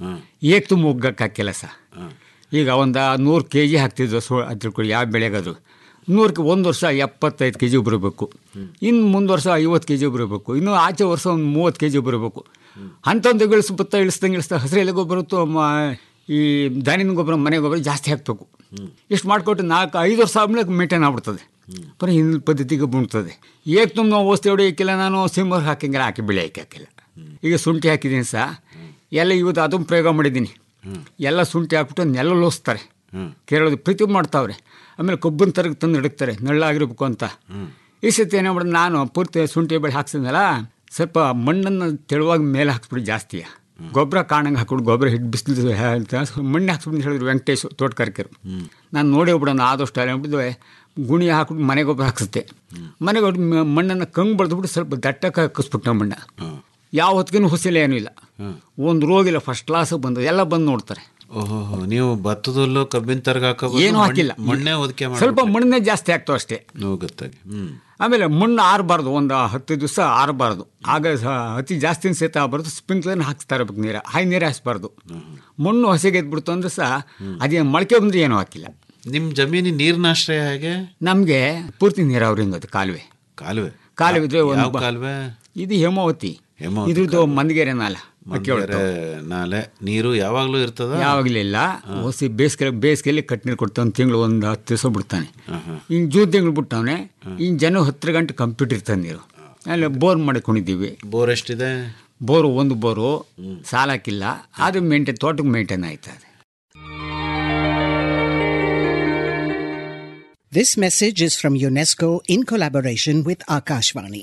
ಏಕ್ ತುಂಬ ಒಗ್ಗಕ್ಕೆ ಹಾಕಿಲ್ಲ ಸಹ ಈಗ ಒಂದು ನೂರು ಕೆ ಜಿ ಹಾಕ್ತಿದ್ವು ಸೊ ಅದ್ರ ಕೂಡ ಯಾವ ಬೆಳೆಗಾದ್ರು ನೂರಕ್ಕೆ ಒಂದು ವರ್ಷ ಎಪ್ಪತ್ತೈದು ಕೆ ಜಿ ಬರಬೇಕು ಇನ್ನು ಮುಂದೆ ವರ್ಷ ಐವತ್ತು ಕೆ ಜಿ ಬರಬೇಕು ಇನ್ನು ಆಚೆ ವರ್ಷ ಒಂದು ಮೂವತ್ತು ಕೆ ಜಿ ಬರಬೇಕು ಅಂಥದ್ದು ಇಳಿಸ್ ಭತ್ತ ಇಳಿಸ್ದಂಗೆ ಇಳಿಸ್ತಾ ಹಸಿರೆಲೆ ಗೊಬ್ಬರ ತು- ಮ- ಈ ಧಾನ್ಯದ ಗೊಬ್ಬರ ಮನೆ ಗೊಬ್ಬರ ಜಾಸ್ತಿ ಹಾಕಬೇಕು ಇಷ್ಟು ಮಾಡಿಕೊಟ್ಟು ನಾಲ್ಕು ಐದು ವರ್ಷ ಆದ್ಮೇಲೆ ಮೇಂಟೈನ್ ಆಗ್ಬಿಡ್ತದೆ ಬರೀ ಹಿಂದಿನ ಪದ್ಧತಿಗೆ ಬುಣ್ತದೆ ಏಕ್ ತುಂಬ ನಾವು ಔಷಧಿ ಹೊಡಿಯೋಕ್ಕಿಲ್ಲ ನಾನು ಸಿಂಬರ್ ಹಾಕಂಗಿಲ್ಲ ಹಾಕಿ ಬೆಳೆ ಹಾಕಿಲ್ಲ ಈಗ ಶುಂಠಿ ಹಾಕಿದ್ದೀನಿ ಸಹ ಎಲ್ಲ ಇವತ್ತು ಅದನ್ನು ಪ್ರಯೋಗ ಮಾಡಿದ್ದೀನಿ ಎಲ್ಲ ಶುಂಠಿ ಹಾಕ್ಬಿಟ್ಟು ನೆಲ ಲೋಸ್ತಾರೆ ಕೇರಳದ ಪ್ರೀತಿ ಮಾಡ್ತಾವ್ರೆ ಆಮೇಲೆ ಕಬ್ಬನ್ ತರಗ ತಂದು ಹಿಡುಕ್ತಾರೆ ನೆಳ್ಳಾಗಿರ್ಬೇಕು ಅಂತ ಈ ಸತಿ ಏನೇ ಮಾಡೋದು ನಾನು ಪೂರ್ತಿ ಶುಂಠಿ ಬೆಳೆ ಹಾಕ್ಸಿದ್ನಲ್ಲ ಸ್ವಲ್ಪ ಮಣ್ಣನ್ನು ತೆಳುವಾಗಿ ಮೇಲೆ ಹಾಕ್ಸ್ಬಿಟ್ಟು ಜಾಸ್ತಿ ಗೊಬ್ಬರ ಕಾಣಂಗೆ ಹಾಕ್ಬಿಟ್ಟು ಗೊಬ್ಬರ ಹಿಟ್ಟು ಬಿಸಿಲು ಮಣ್ಣು ಹಾಕ್ಸ್ಬಿಟ್ಟು ಹೇಳಿದ್ರು ವೆಂಕಟೇಶ್ ತೋಟಗಾರಿಕೆರು ನಾನು ನೋಡಿ ಹೋಗ್ಬಿಡೋಣ ಆದಷ್ಟು ಅಲ್ಲಿ ಅಂದ್ಬಿಟ್ಟು ಗುಣಿ ಹಾಕ್ಬಿಟ್ಟು ಮನೆ ಗೊಬ್ಬರ ಹಾಕಿಸುತ್ತೆ ಮನೆ ಗೊಬ್ಬರ ಮಣ್ಣನ್ನು ಕಂಗ್ ಬಳ್ದ್ಬಿಟ್ಟು ಸ್ವಲ್ಪ ದಟ್ಟಕ್ಕೆ ಹಾಕಿಸ್ಬಿಟ್ಟು ಮಣ್ಣ ಯಾವ ಹೊತ್ತಿಗೂ ಹುಸಿಲೆ ಏನೂ ಇಲ್ಲ ಒಂದು ರೋಗಿಲ್ಲ ಫಸ್ಟ್ ಕ್ಲಾಸ್ ಬಂದು ಎಲ್ಲ ಬಂದು ನೋಡ್ತಾರೆ ಓಹೋ ನೀವು ಭತ್ತದಲ್ಲೂ ಕಬ್ಬಿನ ತರಗ ಹಾಕೋಬೋದು ಏನೂ ಹಾಕಿಲ್ಲ ಮಣ್ಣೆ ಹೊದಿಕೆ ಮಾಡಿ ಸ್ವಲ್ಪ ಮಣ್ಣೇ ಜಾಸ್ತಿ ಆಗ್ತಾವೆ ಅಷ್ಟೇ ಹೋಗುತ್ತಾಗಿ ಹ್ಮ್ ಆಮೇಲೆ ಮಣ್ಣು ಆರಬಾರ್ದು ಒಂದು ಹತ್ತು ದಿವಸ ಆರಬಾರ್ದು ಆಗ ಸ- ಅತಿ ಜಾಸ್ತಿ ಸಹಿತ ಆಗಬಾರ್ದು ಸ್ಪ್ರಿಂಕ್ಲರ್ನ ಹಾಕ್ಸ್ತಾ ಇರ್ಬೇಕು ನೀರು ಹೈ ನೀರು ಹಾಯಿಸ್ಬಾರ್ದು ಮಣ್ಣು ಹಸಿಗೆ ಎದ್ಬಿಡ್ತು ಅಂದ್ರೆ ಸಹ ಅದೇ ಮೊಳಕೆ ಬಂದ್ರೆ ಏನೂ ಹಾಕಿಲ್ಲ ನಿಮ್ಮ ಜಮೀನಿ ನೀರಿನ ಆಶ್ರಯ ಹೇಗೆ ನಮಗೆ ಪೂರ್ತಿ ನೀರಾವರಿ ಅದು ಕಾಲುವೆ ಕಾಲುವೆ ಕಾಲುವೆ ಇದ್ರೆ ಯಾವ ಒಂದು ಬ- ಕಾಲುವೆ ಇದು ಹೇಮಾವತಿ ಹೇಮಾವತಿ ಇದ್ರದ್ದು ಮಂದಗೆರೆ ನಾಲ ಅಕ್ಕಿ ಮಂಗೇರೆ ನಾಲೆ ನೀರು ಯಾವಾಗಲೂ ಇರ್ತದ ಯಾವಾಗಲಿಲ್ಲ ಹೊಸಿ ಬೇಸಿಗೆ ಬೇಸಿಗೆಯಲ್ಲಿ ಕಟ್ ನೀರು ಕೊಡ್ತಾನೆ ಒಂದು ತಿಂಗಳು ಒಂದು ಹತ್ತು ದಿವಸ ಬಿಡ್ತಾನೆ ಇನ್ನು ಜೂನ್ ತಿಂಗಳು ಬಿಟ್ಟವನೆ ಇನ್ನು ಜನ ಹತ್ತು ಗಂಟೆ ಕಂಪ್ಯೂಟರ್ ಇರ್ತಾನೆ ನೀರು ಅಲ್ಲಿ ಬೋರ್ ಮಾಡ್ಕೊಂಡಿದ್ದೀವಿ ಬೋರ್ ಎಷ್ಟಿದೆ ಬೋರು ಒಂದು ಬೋರು ಸಾಲ ಹಾಕಿಲ್ಲ ಅದು ಮೇಂಟೈನ್ ತೋಟಕ್ಕೆ ಮೇಂಟೈನ್ ಆಯ್ತದೆ This message is from UNESCO in collaboration with Akashvani.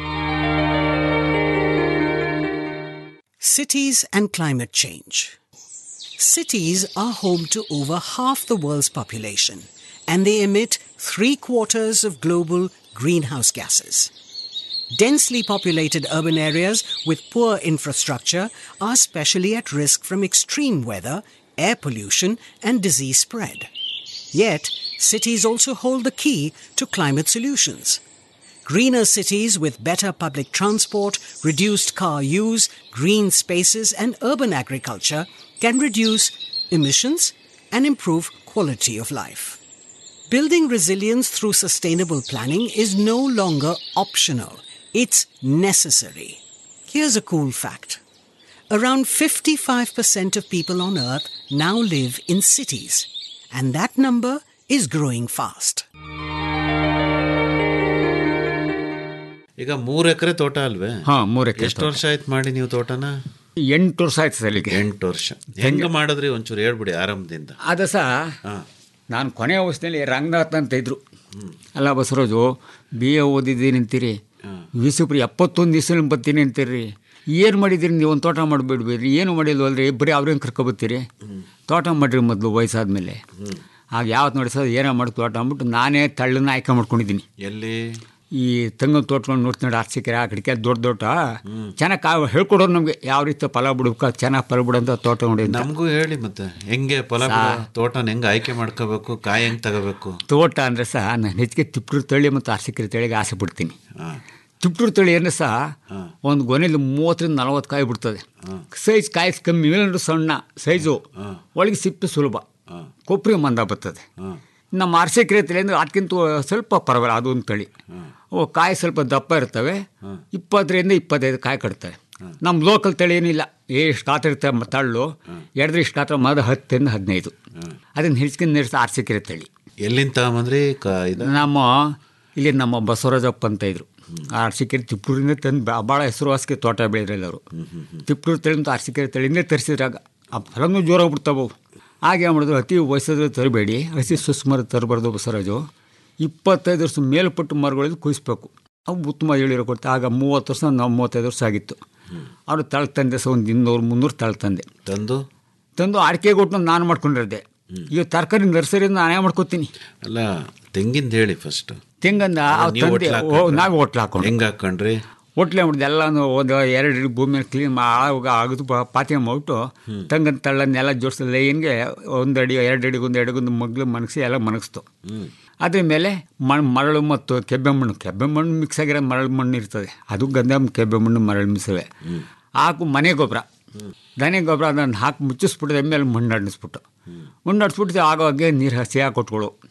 Cities and climate change. Cities are home to over half the world's population, and they emit three quarters of global greenhouse gases. Densely populated urban areas with poor infrastructure are especially at risk from extreme weather, air pollution, and disease spread. Yet, cities also hold the key to climate solutions. Greener cities with better public transport, reduced car use, green spaces, and urban agriculture can reduce emissions and improve quality of life. Building resilience through sustainable planning is no longer optional, it's necessary. Here's a cool fact around 55% of people on Earth now live in cities, and that number is growing fast. ಈಗ ಮೂರ್ ಎಕರೆ ತೋಟ ಅಲ್ವೇ ಹಾ, ಮೂರ್ acre ಎಷ್ಟು ವರ್ಷ ಆಯ್ತು ಮಾಡಿ ನೀವು ತೋಟನ ಎಂಟು ವರ್ಷ ಆಯ್ತು ಸರ್ ಇಲ್ಲಿಗೆ ಎಂಟು ವರ್ಷ ಹೆಂಗ ಮಾಡಿದ್ರಿ ಒಂಚೂರು ಹೇಳ್ಬಿಡಿ ಆರಂಭದಿಂದ ಅದು ಸಹ ನಾನು ಕೊನೆಯ ಅವಸ್ಥೆಯಲ್ಲಿ ರಂಗನಾಥ್ ಅಂತ ಇದ್ರು ಅಲ್ಲ ಬಸವರಾಜು ಬಿ ಎ ಓದಿದ್ದೀನಿ ಅಂತೀರಿ ವಿಸುಪ್ರಿ ಎಪ್ಪತ್ತೊಂದು ದಿವಸ ಬರ್ತೀನಿ ಅಂತೀರಿ ಏನು ಮಾಡಿದ್ದೀರಿ ನೀವು ಒಂದು ತೋಟ ಮಾಡಿಬಿಡ್ಬೇಡ್ರಿ ಏನು ಮಾಡಿಲ್ವಲ್ರಿ ಬರೀ ಅವ್ರೇನು ಕರ್ಕೊಬತ್ತೀರಿ ತೋಟ ಮಾಡಿರಿ ಮೊದಲು ವಯಸ್ಸಾದ್ಮೇಲೆ ಆಗ ಯಾವತ್ತು ನೋಡಿ ಸರ್ ಏನೋ ಮಾಡಿ ತೋಟ ಅಂದ್ಬಿಟ್ಟು ನಾನೇ ತಳ್ಳನ್ನ ಆಯ್ಕೆ ಮಾಡ್ಕೊಂಡಿದ್ದೀನಿ ಎಲ್ಲಿ ಈ ತೆಂಗಿನ ತೋಟಗಳು ನೋಡ್ತೀನಿ ನೋಡಿ ಅರ್ಸಿಕೆರೆ ಆ ಕಡೆಗೆ ದೊಡ್ಡ ದೊಡ್ಡ ಚೆನ್ನಾಗಿ ಕಾ ಹೇಳ್ಕೊಡೋರು ನಮಗೆ ಯಾವ ರೀತಿ ಫಲ ಬಿಡ್ಬೇಕು ಚೆನ್ನಾಗಿ ಫಲ ಬಿಡೋಂಥ ತೋಟ ನೋಡಿ ಅಂತ. ನಮಗೂ ಹೇಳಿ ಮತ್ತೆ ಹೆಂಗೆ ಫಲ ಬಿಡೋ ತೋಟನ ಹೆಂಗೆ ಆಯ್ಕೆ ಮಾಡ್ಕೋಬೇಕು ಕಾಯಿ ಹೆಂಗೆ ತಗೋಬೇಕು ತೋಟ ಅಂದರೆ ಸಹ ನಾನು ಹೆಚ್ಚಿಗೆ ತಿಪ್ಟೂರು ತಳಿ ಮತ್ತು ಅರಸಿಕೆರೆ ತಳಿಗೆ ಆಸೆ ಬಿಡ್ತೀನಿ ತಿಪ್ಟೂರು ತಳಿ ಏನು ಸಹ ಒಂದು ಗೊನೆಯಲ್ಲಿ ಮೂವತ್ತರಿಂದ ನಲವತ್ತು ಕಾಯಿ ಬಿಡ್ತದೆ ಸೈಜ್ ಕಾಯಿ ಕಮ್ಮಿ ಮೇಲಂದ್ರೆ ಸಣ್ಣ ಸೈಜು ಒಳಗೆ ಸಿಪ್ಪೆ ಸುಲಭ ಕೊಬ್ಬರಿ ಮಂದ ಬರ್ತದೆ ನಮ್ಮ ಅರಸಿಕೆರೆ ತಳಿ ಅಂದರೆ ಅದಕ್ಕಿಂತ ಸ್ವಲ್ಪ ಪರವಾಗಿಲ್ಲ ಅದೊಂದು ತಳಿ ಅವು ಕಾಯಿ ಸ್ವಲ್ಪ ದಪ್ಪ ಇರ್ತವೆ ಇಪ್ಪತ್ತರಿಂದ ಇಪ್ಪತ್ತೈದು ಕಾಯಿ ಕಟ್ತವೆ ನಮ್ಮ ಲೋಕಲ್ ತಳಿ ಏನಿಲ್ಲ ಎಷ್ಟು ಗಾತ್ರ ಇರ್ತವೆ ತಳ್ಳು ಎರಡ್ರೆ ಇಷ್ಟು ಗಾತ್ರ ಮದ ಹತ್ತರಿಂದ ಹದಿನೈದು ಅದನ್ನು ಹೆಚ್ಚಿಗೆ ನಿರ್ಸ ಅರಸಿಕೆರೆ ತಳಿ ಎಲ್ಲಿಂದ ತಗೊಂಬಂದ್ರಿ ಕ ಇದು ನಮ್ಮ ಇಲ್ಲಿ ನಮ್ಮ ಬಸವರಾಜಪ್ಪ ಅಂತ ಇದ್ರು ಆ ಅರಸಿಕೆರೆ ತಿಪ್ಪೂರಿಂದ ತಂದು ಭಾಳ ಹೆಸರುವಾಸಿಗೆ ತೋಟ ಬೆಳೆದ್ರಲ್ಲ ಅವರು ತಿಪ್ಪೂರು ತಳಿಂದ ಅರಸಿಕೆರೆ ತಳಿಂದೇ ತರಿಸಿದ್ರಾಗ ಆ ಫಲನೂ ಜೋರಾಗಿ ಬಿಡ್ತಾವೆ ಹಾಗೆ ಮಾಡಿದ್ರು ಅತಿ ವಯಸ್ಸಾದ್ರೆ ತರಬೇಡಿ ಹಸಿ ಸುಸ್ಮರ ತರಬಾರ್ದು ಬಸವರಾಜು ಇಪ್ಪತ್ತೈದು ವರ್ಷ ಮೇಲ್ಪಟ್ಟು ಮರಗಳಿಂದ ಕುಯಿಸ್ಬೇಕು ಅವು ಉತ್ತಮ ಇಳಿರೋ ಕೊಡ್ತಾ ಆಗ ಮೂವತ್ತು ವರ್ಷ ನಾವು ಮೂವತ್ತೈದು ವರ್ಷ ಆಗಿತ್ತು ಅವರು ತಳ ತಂದೆ ಸಹ ಒಂದು ಇನ್ನೂರು ಮುನ್ನೂರು ತಳ ತಂದೆ ತಂದು ತಂದು ಅಡಿಕೆ ಕೊಟ್ಟು ನಾನು ಮಾಡ್ಕೊಂಡಿದ್ದೆ ಈಗ ತರಕಾರಿ ನರ್ಸರಿಯಿಂದ ನಾನೇ ಮಾಡ್ಕೋತೀನಿ ಅಲ್ಲ ತೆಂಗಿಂದ ಹೇಳಿ ಫಸ್ಟ್ ತೆಂಗನ್ನ ಅವ್ ತಂದೆ ಓ, ನಾವು ಹೋಟ್ಲು ಹಾಕೊಂಡು ಹೆಂಗೆ ಹಾಕೊಂಡ್ರಿ ಹೋಟ್ಲೆ ಮಾಡಿದೆ ಎಲ್ಲನೂ ಒಂದು ಎರಡು ಇಡೀ ಭೂಮಿಯನ್ನು ಕ್ಲೀನ್ ಮಾಡಿ ಅಗದು ಪಾತಿ ಮಾಡ್ಬಿಟ್ಟು ತಂಗನ ತಳ್ಳನ್ನೆಲ್ಲ ಜೋಡಿಸಿ ಲೈನ್ಗೆ ಒಂದು ಅಡಿ ಎರಡು ಅಡಿಗೆ ಒಂದು ಅಡಿಗೊಂದು ಮಗ್ಲು ಮನಗಿಸಿ ಎಲ್ಲ ಮನಗಿಸ್ತು ಅದ್ರ ಮೇಲೆ ಮಣ್ಣು ಮರಳು ಮತ್ತು ಕೆಬ್ಬೆ ಮಣ್ಣು ಕೆಬ್ಬೆ ಮಣ್ಣು ಮಿಕ್ಸ್ ಆಗಿರೋ ಮರಳು ಮಣ್ಣು ಇರ್ತದೆ ಅದು ಗಂಧ ಕೆಬ್ಬೆ ಮಣ್ಣು ಮರಳು ಮಿಕ್ಸವೆ ಹಾಕು ಮನೆ ಗೊಬ್ಬರ ದನೆ ಗೊಬ್ಬರ ಅದನ್ನು ಹಾಕಿ ಮುಚ್ಚಿಸ್ಬಿಟ್ಟು ಮೇಲೆ ಮಣ್ಣು ಅಡಿಸ್ಬಿಟ್ಟು ಮಣ್ಣು ಅಡಿಸ್ಬಿಟ್ಟು ಆಗೋಗೆ ನೀರು ಹಸಿ ಹಾಕಿ ಕೊಟ್ಗಳು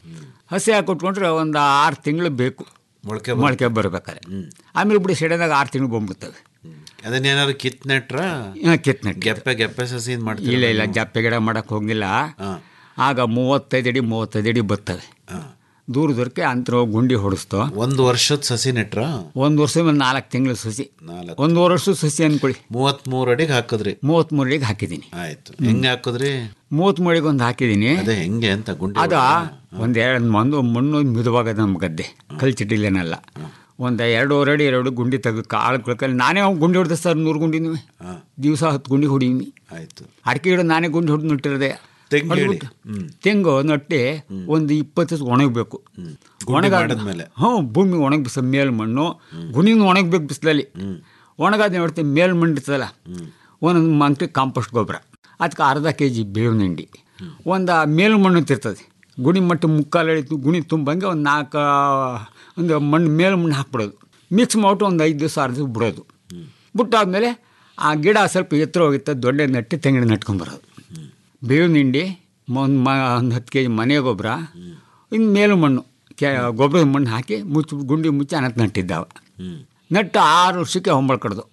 ಹಸಿ ಹಾಕಿ ಕೊಟ್ಕೊಂಡ್ರೆ ಒಂದು ಆರು ತಿಂಗಳು ಬೇಕು ಮೊಳಕೆ ಮೊಳಕೆ ಬರ್ಬೇಕಾದ್ರೆ ಆಮೇಲೆ ಬಿಡಿ ಸೆಡೆದಾಗ ಆರು ತಿಂಗಳು ಬಂದ್ಬಿಡ್ತವೆ ಅದನ್ನೇನಾದ್ರು ಕಿತ್ ನೆಟ್ರ ಕಿತ್ ನೆಟ್ ಗೆಪ್ಪೆ ಗೆಪ್ಪೆ ಸಸಿ ಮಾಡ್ತೀರಾ ಇಲ್ಲ ಇಲ್ಲ ನೀವು? ಜಪ್ಪೆ ಗಿಡ ಮಾಡಕ್ಕೆ ಹೋಗಿಲ್ಲ ಆಗ ಮೂವತ್ತೈದು ಅಡಿ ಮೂವತ್ತೈದು ಅಡಿ ಬರ್ತವೆ ದೂರ ದೂರಕ್ಕೆ ಅಂತರ ಗುಂಡಿ ಹೊಡಿಸ್ತೋ ಒಂದು ವರ್ಷದ ಸಸಿ ನೆಟ್ರ ಒಂದು ವರ್ಷ ಒಂದು ನಾಲ್ಕು ತಿಂಗಳು ಸಸಿ ಒಂದು ವರ್ಷ ಸಸಿ ಅನ್ಕೊಳ್ಳಿ ಮೂವತ್ಮೂರು ಅಡಿಗೆ ಹಾಕಿದ್ರಿ ಮೂವತ್ತ್ಮೂರು ಅಡಿಗೆ ಹಾಕಿದ್ದೀನಿ ಆಯ್ತು ಹೆಂಗೆ ಹಾಕಿದ್ರಿ ಮೂವತ್ತ್ಮೂರು ಅಡಿಗೆ ಒಂದು ಹಾಕಿದ್ದೀನಿ ಅದೇ ಹೆಂಗೆ ಅಂತ ಗುಂಡಿ ಅದ ಒಂದು ಎರಡು ಒಂದು ಮಣ್ಣು ಮಿದುವಾಗದ ನಮ್ಮ ಗದ್ದೆ ಕಲ್ಚಿಟ್ಟಿಲ್ಲೇನಲ್ಲ ಒಂದು ಎರಡೂವರೆ ಅಡಿ ಎರಡು ಗುಂಡಿ ತೆಗೆದು ಕಾಳು ಕಳ್ಕಲ್ಲಿ ನಾನೇ ಅವ್ನು ಗುಂಡಿ ಹೊಡೆದೆ ಸರ್ ನೂರು ಗುಂಡಿನೂ ದಿವಸ ಹತ್ತು ಗುಂಡಿ ಹೊಡೀನಿ ಆಯ್ತು ಅಡಿಕೆ ಗಿಡ ನಾನೇ ಗುಂಡಿ ಹೊಡೆದು ನಟ್ಟಿರದೆ ತೆಂಗು ಹೇಳಿ. ಹೊಡ್ಬಿಟ್ಟು ತೆಂಗು ನಟ್ಟಿ ಒಂದು ಇಪ್ಪತ್ತು ದಿವಸ ಒಣಗಬೇಕು ಗುಂಡಿ ಮಾಡಿದ್ಮೇಲೆ? ಹ್ಞೂ ಭೂಮಿ ಒಣಗಿಸ ಮೇಲ್ ಮಣ್ಣು ಗುಣಿನೂ ಒಣಗಬೇಕು ಬಿಸಿಲಲ್ಲಿ ಒಣಗಾದ ನೋಡ್ತೀವಿ ಮೇಲ್ ಮಣ್ಣು ಇರ್ತದಲ್ಲ ಒಂದೊಂದು ಮಂಕ್ರಿ ಕಾಂಪೋಸ್ಟ್ ಗೊಬ್ಬರ ಅದಕ್ಕೆ ಅರ್ಧ ಕೆ ಜಿ ಬೇವಿನ ಹಿಂಡಿ ಒಂದು ಮೇಲ್ ಮಣ್ಣು ತಿರ್ತದೆ ಗುಣಿ ಮಟ್ಟ ಮುಕ್ಕಾಲು ಎಳಿತು ಗುಣಿ ತುಂಬಂಗೆ ಒಂದು ನಾಲ್ಕು ಒಂದು ಮಣ್ಣು ಮೇಲ್ ಮಣ್ಣು ಹಾಕ್ಬಿಡೋದು ಮಿಕ್ಸ್ ಮಾಡ್ಬಿಟ್ಟು ಒಂದು ಐದು ದಿವಸ ಆರು ದಿವಸ ಬಿಡೋದು ಬಿಟ್ಟಾದ್ಮೇಲೆ ಆ ಗಿಡ ಸ್ವಲ್ಪ ಎತ್ತರ ಹೋಗುತ್ತೆ ದೊಡ್ಡ ನಟ್ಟಿ ತೆಂಗಿನ ನಟ್ಕೊಂಬರೋದು ಬೇವಿನ ಹಿಂಡಿ ಒಂದು ಮ ಒಂದು ಹತ್ತು ಕೆ ಜಿ ಮನೆ ಗೊಬ್ಬರ ಇನ್ನು ಮೇಲು ಮಣ್ಣು ಕೆ ಗೊಬ್ಬರದ ಮಣ್ಣು ಹಾಕಿ ಮುಚ್ಚಿ ಗುಂಡಿ ಮುಚ್ಚಿ ಅನತ್ ನಟ್ಟಿದ್ದಾವೆ ನಟ್ಟು ಆರು ವರ್ಷಕ್ಕೆ ಹೊಂಬಳ್ಕಡ್ದು